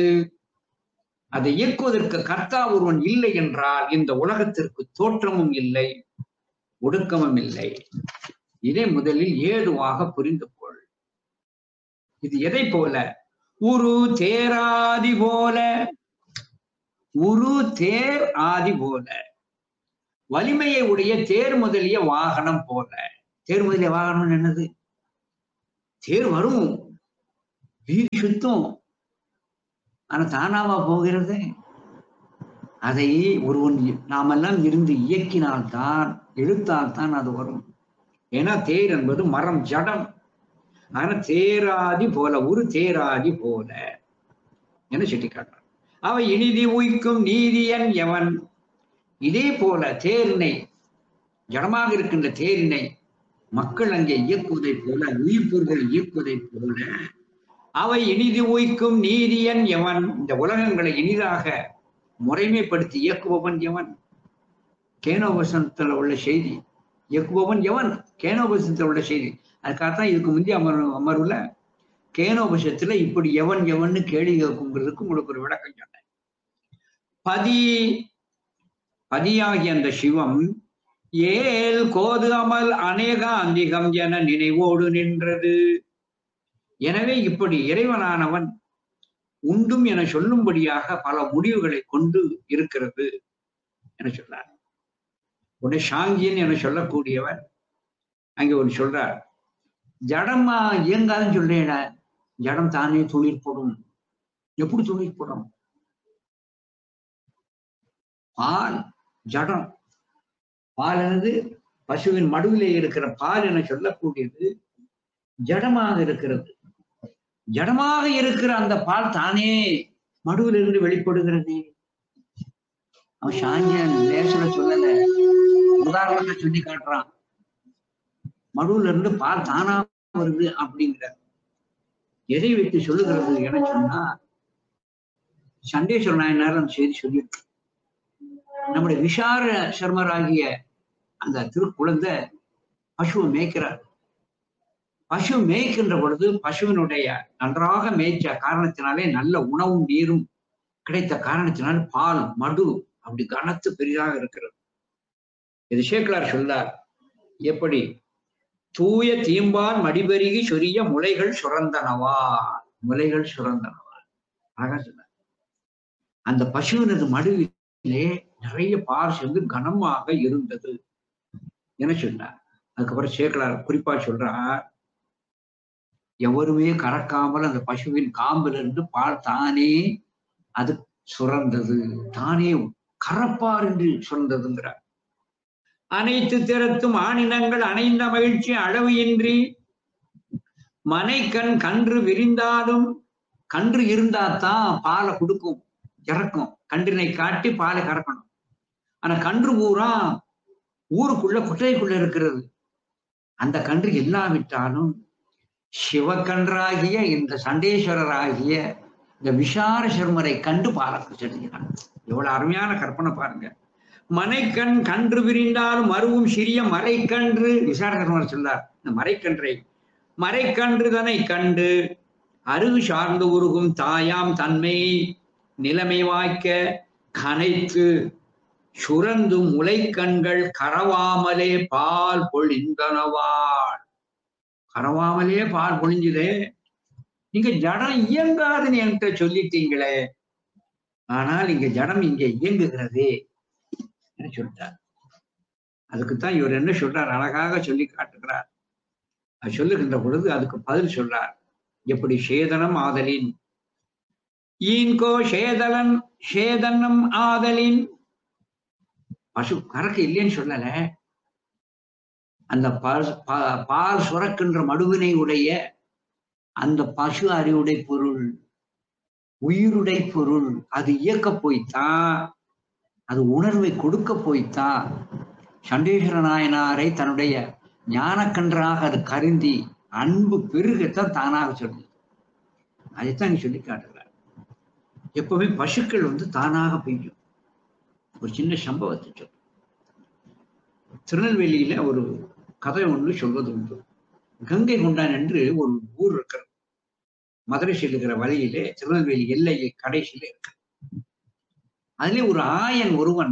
அதை இயக்குவதற்கு கர்த்தா ஒருவன் இல்லை என்றால் இந்த உலகத்திற்கு தோற்றமும் இல்லை ஒடுக்கமும் இல்லை இதை முதலில் ஏதுவாக புரிந்து கொள் இது எதை போல உரு தேராதி போல உரு தேர் ஆதி போல வலிமையை உடைய தேர் முதலிய வாகனம் போல தேர் முதலிய வாகனம் என்னது தேர் வரும் வீதி சுத்தம் ஆனா தானாவா போகிறது அதை ஒருவன் நாமெல்லாம் இருந்து இயக்கினால்தான் இழுத்தால்தான் அது வரும் ஏன்னா தேர் என்பது மரம் ஜடம் ஆனா தேராதி போல ஒரு தேராதி போல என சுட்டி காட்டுறான் அவன் இனிதி உய்க்கும் நீதியன் எவன் இதே போல தேரினை ஜடமாக இருக்கின்ற தேரினை மக்கள் அங்கே இயக்குவதைப் போல உயிர்ப்பொருள்கள் இயக்குவதைப் போல அவை இனிதி உய்க்கும் நீதியன் எவன் இந்த உலகங்களை இனிதாக முறைமைப்படுத்தி இயக்குபவன் எவன் கேனோபசனத்துல உள்ள செய்தி இயக்குபவன் எவன் கேனோபசனத்துல உள்ள செய்தி அதுக்காகத்தான் இதுக்கு முந்தைய அமர் அமர்வுல கேனோபசத்துல இப்படி எவன் எவன்னு கேள்வி கேட்குங்கிறதுக்கு உங்களுக்கு ஒரு விளக்கம் சொன்னேன் பதி பதியாகிய அந்த சிவம் ஏல் கோது அமல் அநேக அந்திகம் என நினைவோடு நின்றது எனவே இப்படி இறைவனானவன் உண்டும் என சொல்லும்படியாக பல முடிவுகளை கொண்டு இருக்கிறது என சொல்றார் உடனே சாங்கியன் என சொல்லக்கூடியவர் அங்கே ஒரு சொல்றார் ஜடமா இயங்காதுன்னு சொல்றேன் ஜடம் தானே தொழிற்படும் எப்படி தொழிற்படும் பால் ஜடம் பால் எனது பசுவின் மடுவிலே இருக்கிற பால் என சொல்லக்கூடியது ஜடமாக இருக்கிறது ஜடமாக இருக்கிற அந்த பால் தானே மடுவிலிருந்து வெளிப்படுகிறது அவன் சாங்கியன் லேசல சொல்லல உதாரணத்தை சொல்லி காட்டுறான் மடுவுல இருந்து பால் தானா வருது அப்படிங்கிற எதை வைத்து சொல்லுகிறது என சொன்னா சண்டேஸ்வர நாயனார் அந்த செய்தி சொல்லியிருக்கு நம்முடைய விஷார சர்மராகிய அந்த திருக்குழந்தை பசுவை மேய்க்கிறார் பசு மேய்க்கின்ற பொழுது பசுவினுடைய நன்றாக மேய்ச்ச காரணத்தினாலே நல்ல உணவும் நீரும் கிடைத்த காரணத்தினால் பால் மடு அப்படி கனத்து பெரிதாக இருக்கிறது இது சேக்கலார் சொல்லார் எப்படி தூய தீம்பால் மடிபெருகி சொரிய முளைகள் சுரந்தனவா முளைகள் சுரந்தனவா அழகா சொன்னார் அந்த பசுவினது மடுவிலே நிறைய பால் சேர்ந்து கனமாக இருந்தது என சொன்னார் அதுக்கப்புறம் சேக்கலார் குறிப்பா சொல்றார் எவருமே கறக்காமல் அந்த பசுவின் காம்பிலிருந்து பால் தானே அது சுரந்தது தானே கறப்பார் என்று சுரந்ததுங்கிறார் அனைத்து திறத்தும் ஆணினங்கள் அணைந்த மகிழ்ச்சி அளவு இன்றி மனைக்கண் கன்று விரிந்தாலும் கன்று இருந்தாதான் பாலை கொடுக்கும் இறக்கும் கன்றினை காட்டி பாலை கறக்கணும் ஆனா கன்று பூரா ஊருக்குள்ள குட்டைக்குள்ள இருக்கிறது அந்த கன்று இல்லாவிட்டாலும் சிவக்கன்றாகிய இந்த சண்டேஸ்வரராகிய இந்த விஷார சர்மரை கண்டு பாலக்கு செலுத்தினான் எவ்வளவு அருமையான கற்பனை பாருங்க மனைக்கண் கன்று விரிந்தாலும் மருவும் சிறிய மறைக்கன்று விசார சர்மர் சொன்னார் இந்த மறைக்கன்றை மறைக்கன்று தனை கண்டு அருகு சார்ந்து உருகும் தாயாம் தன்மை நிலைமை வாய்க்க கனைத்து சுரந்து முளைக்கண்கள் கரவாமலே பால் பொழிந்தனவாள் கரவாமலே பால் பொழிஞ்சுதே நீங்க ஜடம் இயங்காதுன்னு என்கிட்ட சொல்லிட்டீங்களே ஆனால் இங்க ஜடம் இங்க இயங்குகிறதே என்று சொல்லிட்டார் அதுக்குத்தான் இவர் என்ன சொல்றார் அழகாக சொல்லி காட்டுகிறார் அது சொல்லுகின்ற பொழுது அதுக்கு பதில் சொல்றார் எப்படி சேதனம் ஆதலின் ஈன்கோ சேதலன் சேதனம் ஆதலின் பசு கறக்க இல்லைன்னு சொல்லல அந்த பால் பா- பால் சுரக்கின்ற மடுவினை உடைய அந்த பசு அறிவுடை பொருள் உயிருடை பொருள் அது இயக்க போய்த்தான் அது உணர்வை கொடுக்க போய்த்தான் சண்டேஸ்வர நாயனாரை தன்னுடைய ஞானக்கன்றாக அது கருந்தி அன்பு பெருகத்தான் தானாக சொல்லுது அதைத்தான் நீ சொல்லி காட்டுகிறார் எப்பவுமே பசுக்கள் வந்து தானாக பெய்யும் ஒரு சின்ன சம்பவத்தை சொல் திருநெல்வேலியில ஒரு கதை ஒன்று சொல்வது உண்டு கங்கை கொண்டான் என்று ஒரு ஊர் இருக்கிறது மதுரை செல்லுகிற வழியிலே திருநெல்வேலி எல்லை கடைசியில இருக்கு அதிலே ஒரு ஆயன் ஒருவன்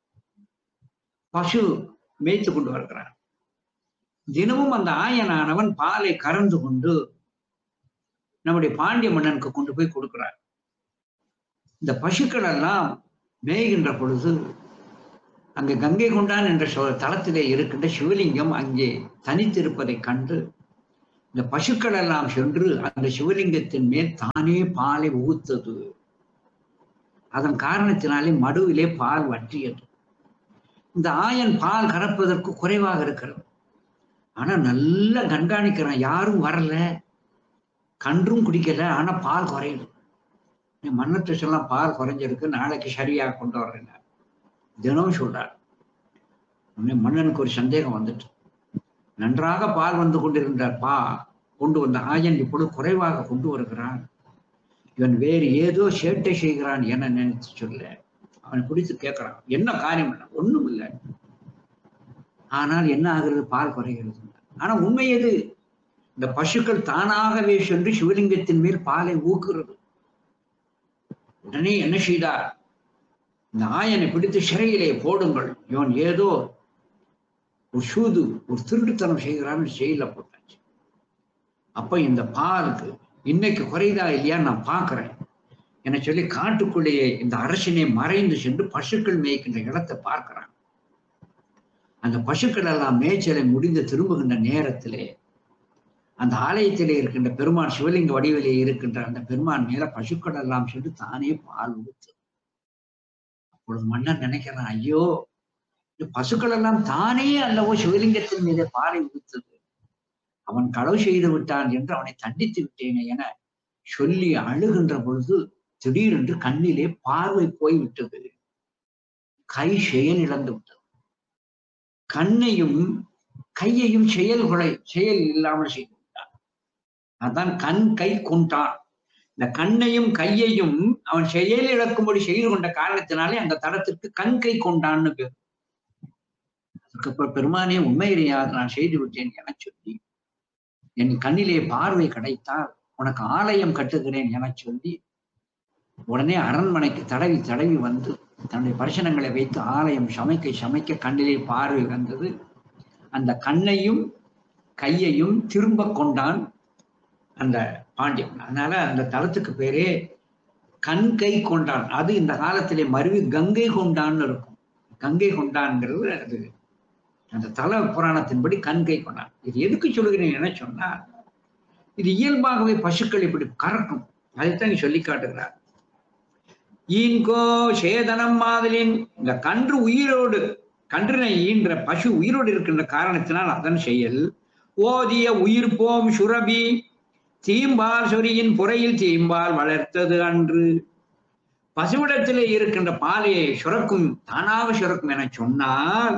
பசு மேய்த்து கொண்டு வருகிறான் தினமும் அந்த ஆயனானவன் பாலை கறந்து கொண்டு நம்முடைய பாண்டிய மன்னனுக்கு கொண்டு போய் கொடுக்கிறார் இந்த பசுக்கள் எல்லாம் மேய்கின்ற பொழுது அங்கே கங்கை கொண்டான் என்ற சொ- தளத்திலே இருக்கின்ற சிவலிங்கம் அங்கே தனித்திருப்பதைக் கண்டு இந்த பசுக்கள் எல்லாம் சென்று அந்த சிவலிங்கத்தின் மேல் தானே பாலை ஊத்தது அதன் காரணத்தினாலே மடுவிலே பால் வற்றியது இந்த ஆயன் பால் கறப்பதற்கு குறைவாக இருக்கிறது ஆனா நல்லா கண்காணிக்கிறான் யாரும் வரல கன்றும் குடிக்கல ஆனா பால் குறையுது என் மன்னத்தை சொல்லலாம் பால் குறைஞ்சிருக்கு நாளைக்கு சரியா கொண்டு வர்றேன் தினம் சொல்றார் உடனே மன்னனுக்கு ஒரு சந்தேகம் வந்துட்டு நன்றாக பால் வந்து கொண்டிருந்தார் பா கொண்டு வந்த ஆயன் இப்பொழுது குறைவாக கொண்டு வருகிறான் இவன் வேறு ஏதோ சேட்டை செய்கிறான் என நினைத்து சொல்ல அவனை பிடித்து கேட்கிறான் என்ன காரியம் என்ன ஒண்ணும் இல்லை ஆனால் என்ன ஆகிறது பால் குறைகிறது ஆனா உண்மை எது இந்த பசுக்கள் தானாகவே சென்று சிவலிங்கத்தின் மேல் பாலை ஊக்குறது உடனே என்ன செய்தார் இந்த ஆயனை பிடித்து சிறையிலே போடுங்கள் இவன் ஏதோ ஒரு சூது ஒரு திருட்டுத்தனம் செய்கிறான்னு செயல போட்டாச்சு அப்ப இந்த பாலுக்கு இன்னைக்கு குறைதா இல்லையா நான் பார்க்கிறேன் என சொல்லி காட்டுக்குள்ளேயே இந்த அரசனை மறைந்து சென்று பசுக்கள் மேய்க்கின்ற இடத்தை பார்க்கிறான் அந்த பசுக்கள் எல்லாம் மேய்ச்சலை முடிந்து திரும்புகின்ற நேரத்திலே அந்த ஆலயத்திலே இருக்கின்ற பெருமான் சிவலிங்க வடிவிலே இருக்கின்ற அந்த பெருமான் மேல பசுக்கள் எல்லாம் சென்று தானே பால் ஊத்து அப்பொழுது மன்னர் நினைக்கிறான் ஐயோ இந்த பசுக்கள் எல்லாம் தானே அல்லவோ சிவலிங்கத்தின் மீது பாலை ஊத்துது அவன் களவு செய்து விட்டான் என்று அவனை தண்டித்து விட்டேனே என சொல்லி அழுகின்ற பொழுது திடீரென்று கண்ணிலே பார்வை போய் விட்டது கை செயல் இழந்து விட்டது கண்ணையும் கையையும் செயல் கொலை செயல் இல்லாமல் செய்து விட்டான் அதான் கண் கை கொண்டான் இந்த கண்ணையும் கையையும் அவன் செயல் இழக்கும்படி செய்து கொண்ட காரணத்தினாலே அந்த தடத்திற்கு கண் கை கொண்டான்னு பேர் அதுக்கப்புறம் பெருமானே உண்மையிலேயாக நான் செய்து விட்டேன் என சொல்லி என் கண்ணிலே பார்வை கிடைத்தால் உனக்கு ஆலயம் கட்டுகிறேன் என சொல்லி உடனே அரண்மனைக்கு தடவி தடவி வந்து தன்னுடைய பரிசனங்களை வைத்து ஆலயம் சமைக்க சமைக்க கண்ணிலே பார்வை வந்தது அந்த கண்ணையும் கையையும் திரும்ப கொண்டான் அந்த பாண்டியன் அதனால அந்த தலத்துக்கு பேரே கண் கை கொண்டான் அது இந்த காலத்திலே மருவி கங்கை கொண்டான்னு இருக்கும் கங்கை கொண்டான்ங்கிறது அது அந்த தல புராணத்தின்படி கண் கை கொண்டான் இது எதுக்கு சொல்லுகிறேன் என்ன சொன்னா இது இயல்பாகவே பசுக்கள் இப்படி கறக்கும் அதைத்தான் நீ சொல்லி காட்டுகிறார் ஈன்கோ சேதனம் மாதலின் இந்த கன்று உயிரோடு கன்றினை ஈன்ற பசு உயிரோடு இருக்கின்ற காரணத்தினால் அதன் செயல் ஓதிய உயிர் போம் சுரபி தீம்பால் சொரியின் புறையில் தீம்பால் வளர்த்தது அன்று பசுவிடத்திலே இருக்கின்ற பாலையை சுரக்கும் தானாக சுரக்கும் என சொன்னால்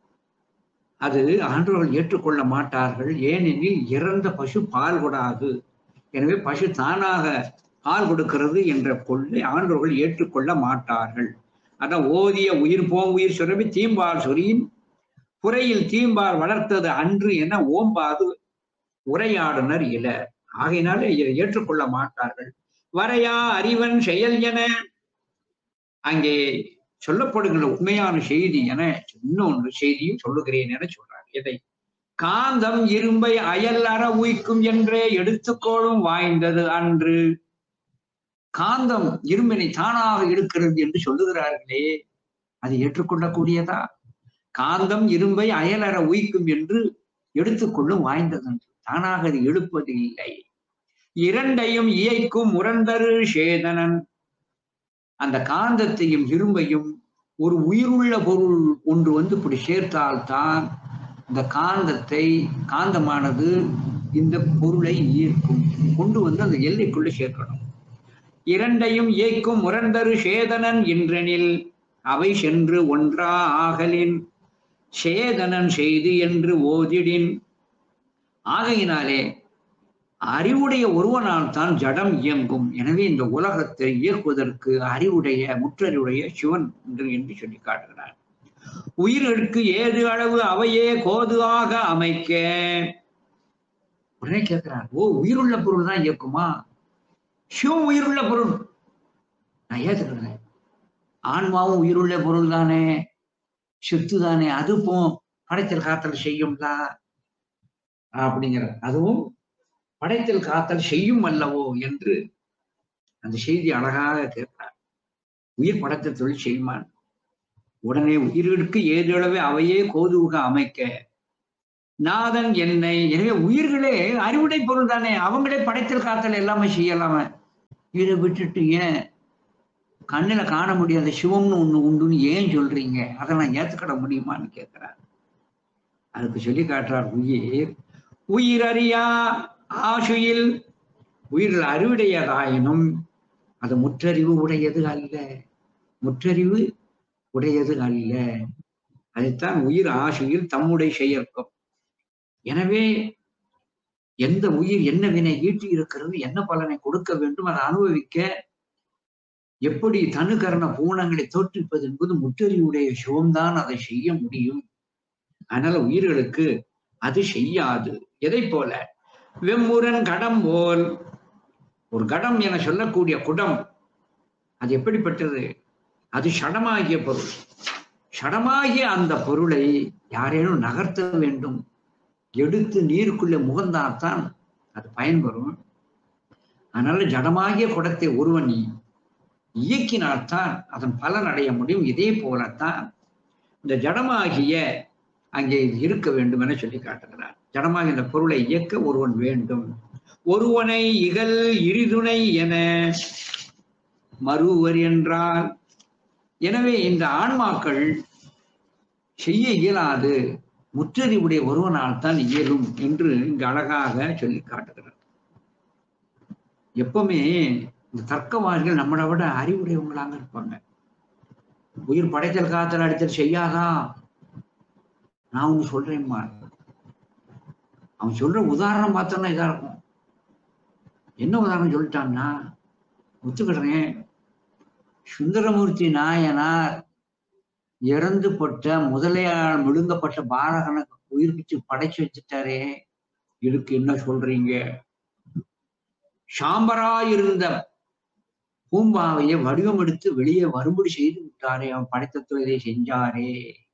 அது ஆண்டவர்கள் ஏற்றுக்கொள்ள மாட்டார்கள் ஏனெனில் இறந்த பசு பால் கொடாது எனவே பசு தானாக பால் கொடுக்கிறது என்ற கொள்ளை ஆண்டவர்கள் ஏற்றுக்கொள்ள மாட்டார்கள் அதான் ஓதிய உயிர் போம் உயிர் சுரபி தீம்பால் சொரியின் புறையில் தீம்பால் வளர்த்தது அன்று என ஓம்பாது உரையாடுனர் இல ஆகையினாலே இதை ஏற்றுக்கொள்ள மாட்டார்கள் வரையா அறிவன் செயல் என அங்கே சொல்லப்படுகின்ற உண்மையான செய்தி என இன்னொன்று செய்தியும் சொல்லுகிறேன் என சொல்றார் எதை காந்தம் இரும்பை அயல் அற உய்க்கும் என்றே எடுத்துக்கோளும் வாய்ந்தது அன்று காந்தம் இரும்பினை தானாக எடுக்கிறது என்று சொல்லுகிறார்களே அது ஏற்றுக்கொள்ளக்கூடியதா காந்தம் இரும்பை அயலற உய்க்கும் என்று எடுத்துக்கொள்ளும் வாய்ந்தது அன்று தானாக அது எழுப்பது இல்லை இரண்டையும் இயக்கும் முரண்டரு சேதனன் அந்த காந்தத்தையும் இரும்பையும் ஒரு உயிருள்ள பொருள் ஒன்று வந்து இப்படி சேர்த்தால்தான் இந்த காந்தத்தை காந்தமானது இந்த பொருளை ஈர்க்கும் கொண்டு வந்து அந்த எல்லைக்குள்ள சேர்க்கணும் இரண்டையும் இயக்கும் முரண்டரு சேதனன் என்றெனில் அவை சென்று ஒன்றா ஆகலின் சேதனன் செய்து என்று ஓதிடின் ஆகையினாலே அறிவுடைய ஒருவனால் தான் ஜடம் இயங்கும் எனவே இந்த உலகத்தை இயக்குவதற்கு அறிவுடைய முற்றறிவுடைய சிவன் என்று என்று சொல்லி காட்டுகிறார் உயிர்களுக்கு ஏது அளவு அவையே கோது ஆக அமைக்க உடனே கேட்கிறார் ஓ உயிருள்ள பொருள் தான் இயக்குமா சிவம் உயிருள்ள பொருள் நான் ஏத்துக்கிறேன் ஆன்மாவும் உயிருள்ள பொருள் தானே சித்து தானே அது போ படைத்தல் காத்தல் செய்யும்ல அப்படிங்கிற அதுவும் படைத்தல் காத்தல் செய்யும் அல்லவோ என்று அந்த செய்தி அழகாக கேட்கிறார் உயிர் படைத்த தொழில் செய்யுமான் உடனே உயிர்களுக்கு ஏதளவே அவையே கோதுவுக அமைக்க நாதன் என்னை எனவே உயிர்களே அறிவுடை பொருள் தானே அவங்களே படைத்தல் காத்தல் எல்லாமே செய்யலாம இதை விட்டுட்டு ஏன் கண்ணுல காண முடியாத சிவம்னு ஒண்ணு உண்டுன்னு ஏன் சொல்றீங்க அதை நான் ஏத்துக்கிட முடியுமான்னு கேட்கிறார் அதுக்கு சொல்லி காட்டுறார் உயிர் உயிர் அறியா ஆசுயில் உயிர்கள் அறிவுடையதாயினும் அது முற்றறிவு உடையது அல்ல முற்றறிவு உடையது அல்ல அதைத்தான் உயிர் ஆசையில் தம்முடைய செயற்கும் எனவே எந்த உயிர் என்ன வினை ஈட்டி இருக்கிறது என்ன பலனை கொடுக்க வேண்டும் அதை அனுபவிக்க எப்படி தனுகரண பூணங்களை தோற்றுவிப்பது என்பது முற்றறிவுடைய சிவம்தான் அதை செய்ய முடியும் அதனால உயிர்களுக்கு அது செய்யாது எதை போல வெம்முரன் கடம் போல் ஒரு கடம் என சொல்லக்கூடிய குடம் அது எப்படிப்பட்டது அது ஷடமாகிய பொருள் ஷடமாகிய அந்த பொருளை யாரேனும் நகர்த்த வேண்டும் எடுத்து நீருக்குள்ளே முகந்தால்தான் அது பயன்பெறும் அதனால ஜடமாகிய குடத்தை ஒருவன் இயக்கினால்தான் அதன் பலன் அடைய முடியும் இதே போலத்தான் இந்த ஜடமாகிய அங்கே இது இருக்க வேண்டும் என சொல்லி காட்டுகிறார் ஜடமாகிய இந்த பொருளை இயக்க ஒருவன் வேண்டும் ஒருவனை இகல் இரிதுணை என மறுவர் என்றால் எனவே இந்த ஆன்மாக்கள் செய்ய இயலாது முற்றறிவுடைய ஒருவனால் தான் இயலும் என்று இங்கு அழகாக சொல்லி காட்டுகிறார் எப்பவுமே இந்த தர்க்கவாதிகள் நம்மளை விட அறிவுடையவங்களாக இருப்பாங்க உயிர் படைத்தல் காத்தல் அடித்தல் செய்யாதா நான் ஒண்ணு சொல்றேன்மா அவன் சொல்ற உதாரணம் பார்த்தோம்னா இதா இருக்கும் என்ன உதாரணம் சொல்லிட்டான்னா ஒத்துக்கிடுறேன் சுந்தரமூர்த்தி நாயனார் இறந்து பட்ட முதலையால் முழுங்கப்பட்ட பாலகனை உயிர்ப்பிச்சு படைச்சு வச்சுட்டாரே இதுக்கு என்ன சொல்றீங்க சாம்பராயிருந்த பூம்பாவையை வடிவம் எடுத்து வெளியே வரும்படி செய்து விட்டாரே அவன் படைத்த தொழிலை செஞ்சாரே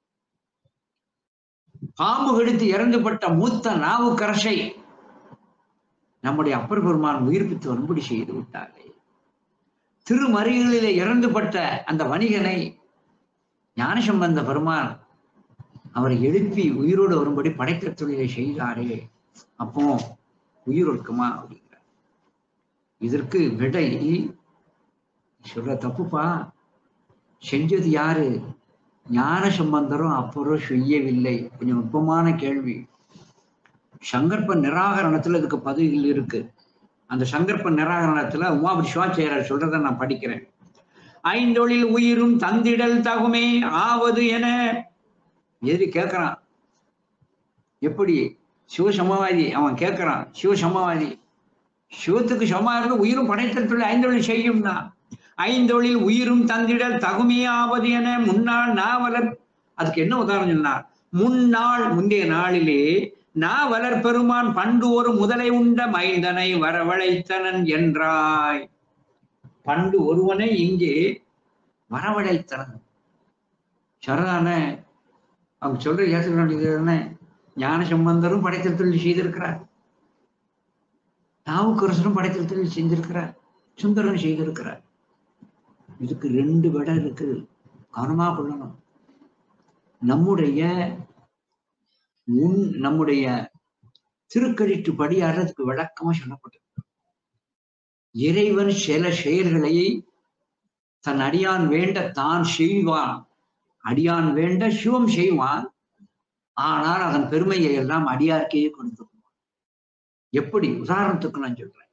பாம்பு கடித்து இறந்துபட்ட மூத்த நாவுக்கரசை நம்முடைய அப்பர் பெருமான் உயிர்ப்பித்து வரும்படி செய்து விட்டாரே திருமறைகளிலே இறந்துபட்ட அந்த வணிகனை ஞானசம்பந்த பெருமான் அவரை எழுப்பி உயிரோடு வரும்படி படைத்த தொழிலை செய்தாரே அப்போ உயிர் இருக்குமா அப்படிங்கிறார் இதற்கு விடை சொல்ற தப்புப்பா செஞ்சது யாரு ஞான சம்பந்தரும் அப்பரும் செய்யவில்லை கொஞ்சம் நுட்பமான கேள்வி சங்கற்ப நிராகரணத்துல இதுக்கு பதில் இருக்கு அந்த சங்கற்ப நிராகரணத்துல உமாபதி சிவாச்சாரியர் சொல்றதை நான் படிக்கிறேன் ஐந்தொழில் உயிரும் தந்திடல் தகுமே ஆவது என எதிரி கேட்கிறான் எப்படி சிவசமவாதி அவன் கேட்கிறான் சிவசமவாதி சிவத்துக்கு சமமா இருந்து உயிரும் படைத்தல் தொழில் ஐந்தொழில் செய்யும்னா ஐந்தொழில் உயிரும் தந்திடல் தகுமே ஆவது என முன்னாள் நாவலர் அதுக்கு என்ன உதாரணம் சொன்னார் முன்னாள் முந்தைய நாளிலே நாவலர் பெருமான் பண்டு ஒரு முதலை உண்ட மைந்தனை வரவழைத்தனன் என்றாய் பண்டு ஒருவனை இங்கே வரவழைத்தனன் சரிதான அவங்க சொல்ற ஏற்றுக்க வேண்டியது ஞான சம்பந்தரும் படைத்தல் தொழில் செய்திருக்கிறார் நாவுக்கரசரும் படைத்தல் தொழில் செஞ்சிருக்கிறார் சுந்தரன் செய்திருக்கிறார் இதுக்கு ரெண்டு விடம் இருக்கு கவனமா கொள்ளணும் நம்முடைய உன் நம்முடைய திருக்கழிட்டு படியாடுறதுக்கு விளக்கமா சொல்லப்பட்டது இறைவன் சில செயல்களை தன் அடியான் வேண்ட தான் செய்வான் அடியான் வேண்ட சிவம் செய்வான் ஆனால் அதன் பெருமையை எல்லாம் அடியார்க்கே கொடுத்து எப்படி உதாரணத்துக்கு நான் சொல்றேன்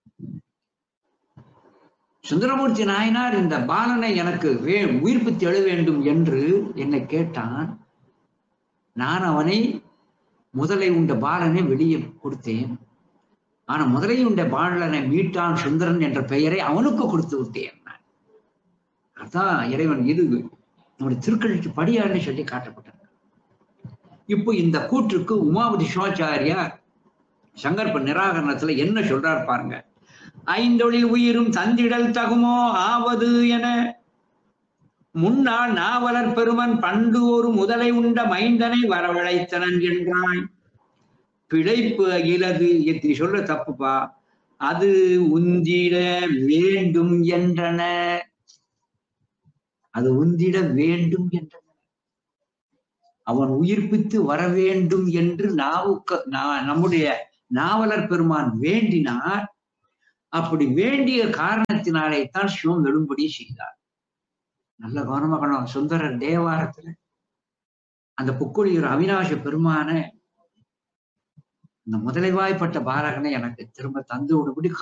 சுந்தரமூர்த்தி நாயனார் இந்த பாலனை எனக்கு வே உயிர்ப்பித்து எழ வேண்டும் என்று என்னை கேட்டான் நான் அவனை முதலை உண்ட பாலனை வெளியே கொடுத்தேன் ஆனா முதலை உண்ட பாலனை மீட்டான் சுந்தரன் என்ற பெயரை அவனுக்கு கொடுத்து விட்டேன் நான் அதான் இறைவன் இது நம்முடைய திருக்கழிச்சு படியான்னு சொல்லி காட்டப்பட்டது இப்போ இந்த கூற்றுக்கு உமாபதி சிவாச்சாரியார் சங்கற்ப நிராகரணத்துல என்ன சொல்றார் பாருங்க ஐந்தொழில் உயிரும் தந்திடல் தகுமோ ஆவது என முன்னாள் நாவலர் பெருமன் பண்டு ஒரு முதலை உண்ட மைந்தனை வரவழைத்தனன் என்றாய் பிழைப்பு அகிலது நீ சொல்ற தப்புப்பா அது உந்திட வேண்டும் என்றன அது உந்திட வேண்டும் என்றன அவன் உயிர்ப்பித்து வர வேண்டும் என்று நாவுக்க நா- நம்முடைய நாவலர் பெருமான் வேண்டினார் அப்படி வேண்டிய காரணத்தினாலே தான் சிவம் எழும்படி செய்தார் நல்ல கவனமா கணும் சுந்தரர் தேவாரத்துல அந்த புக்குழியூர் அவினாச பெருமான இந்த முதலைவாய்ப்பட்ட பாலகனை எனக்கு திரும்ப தந்து விடுபடி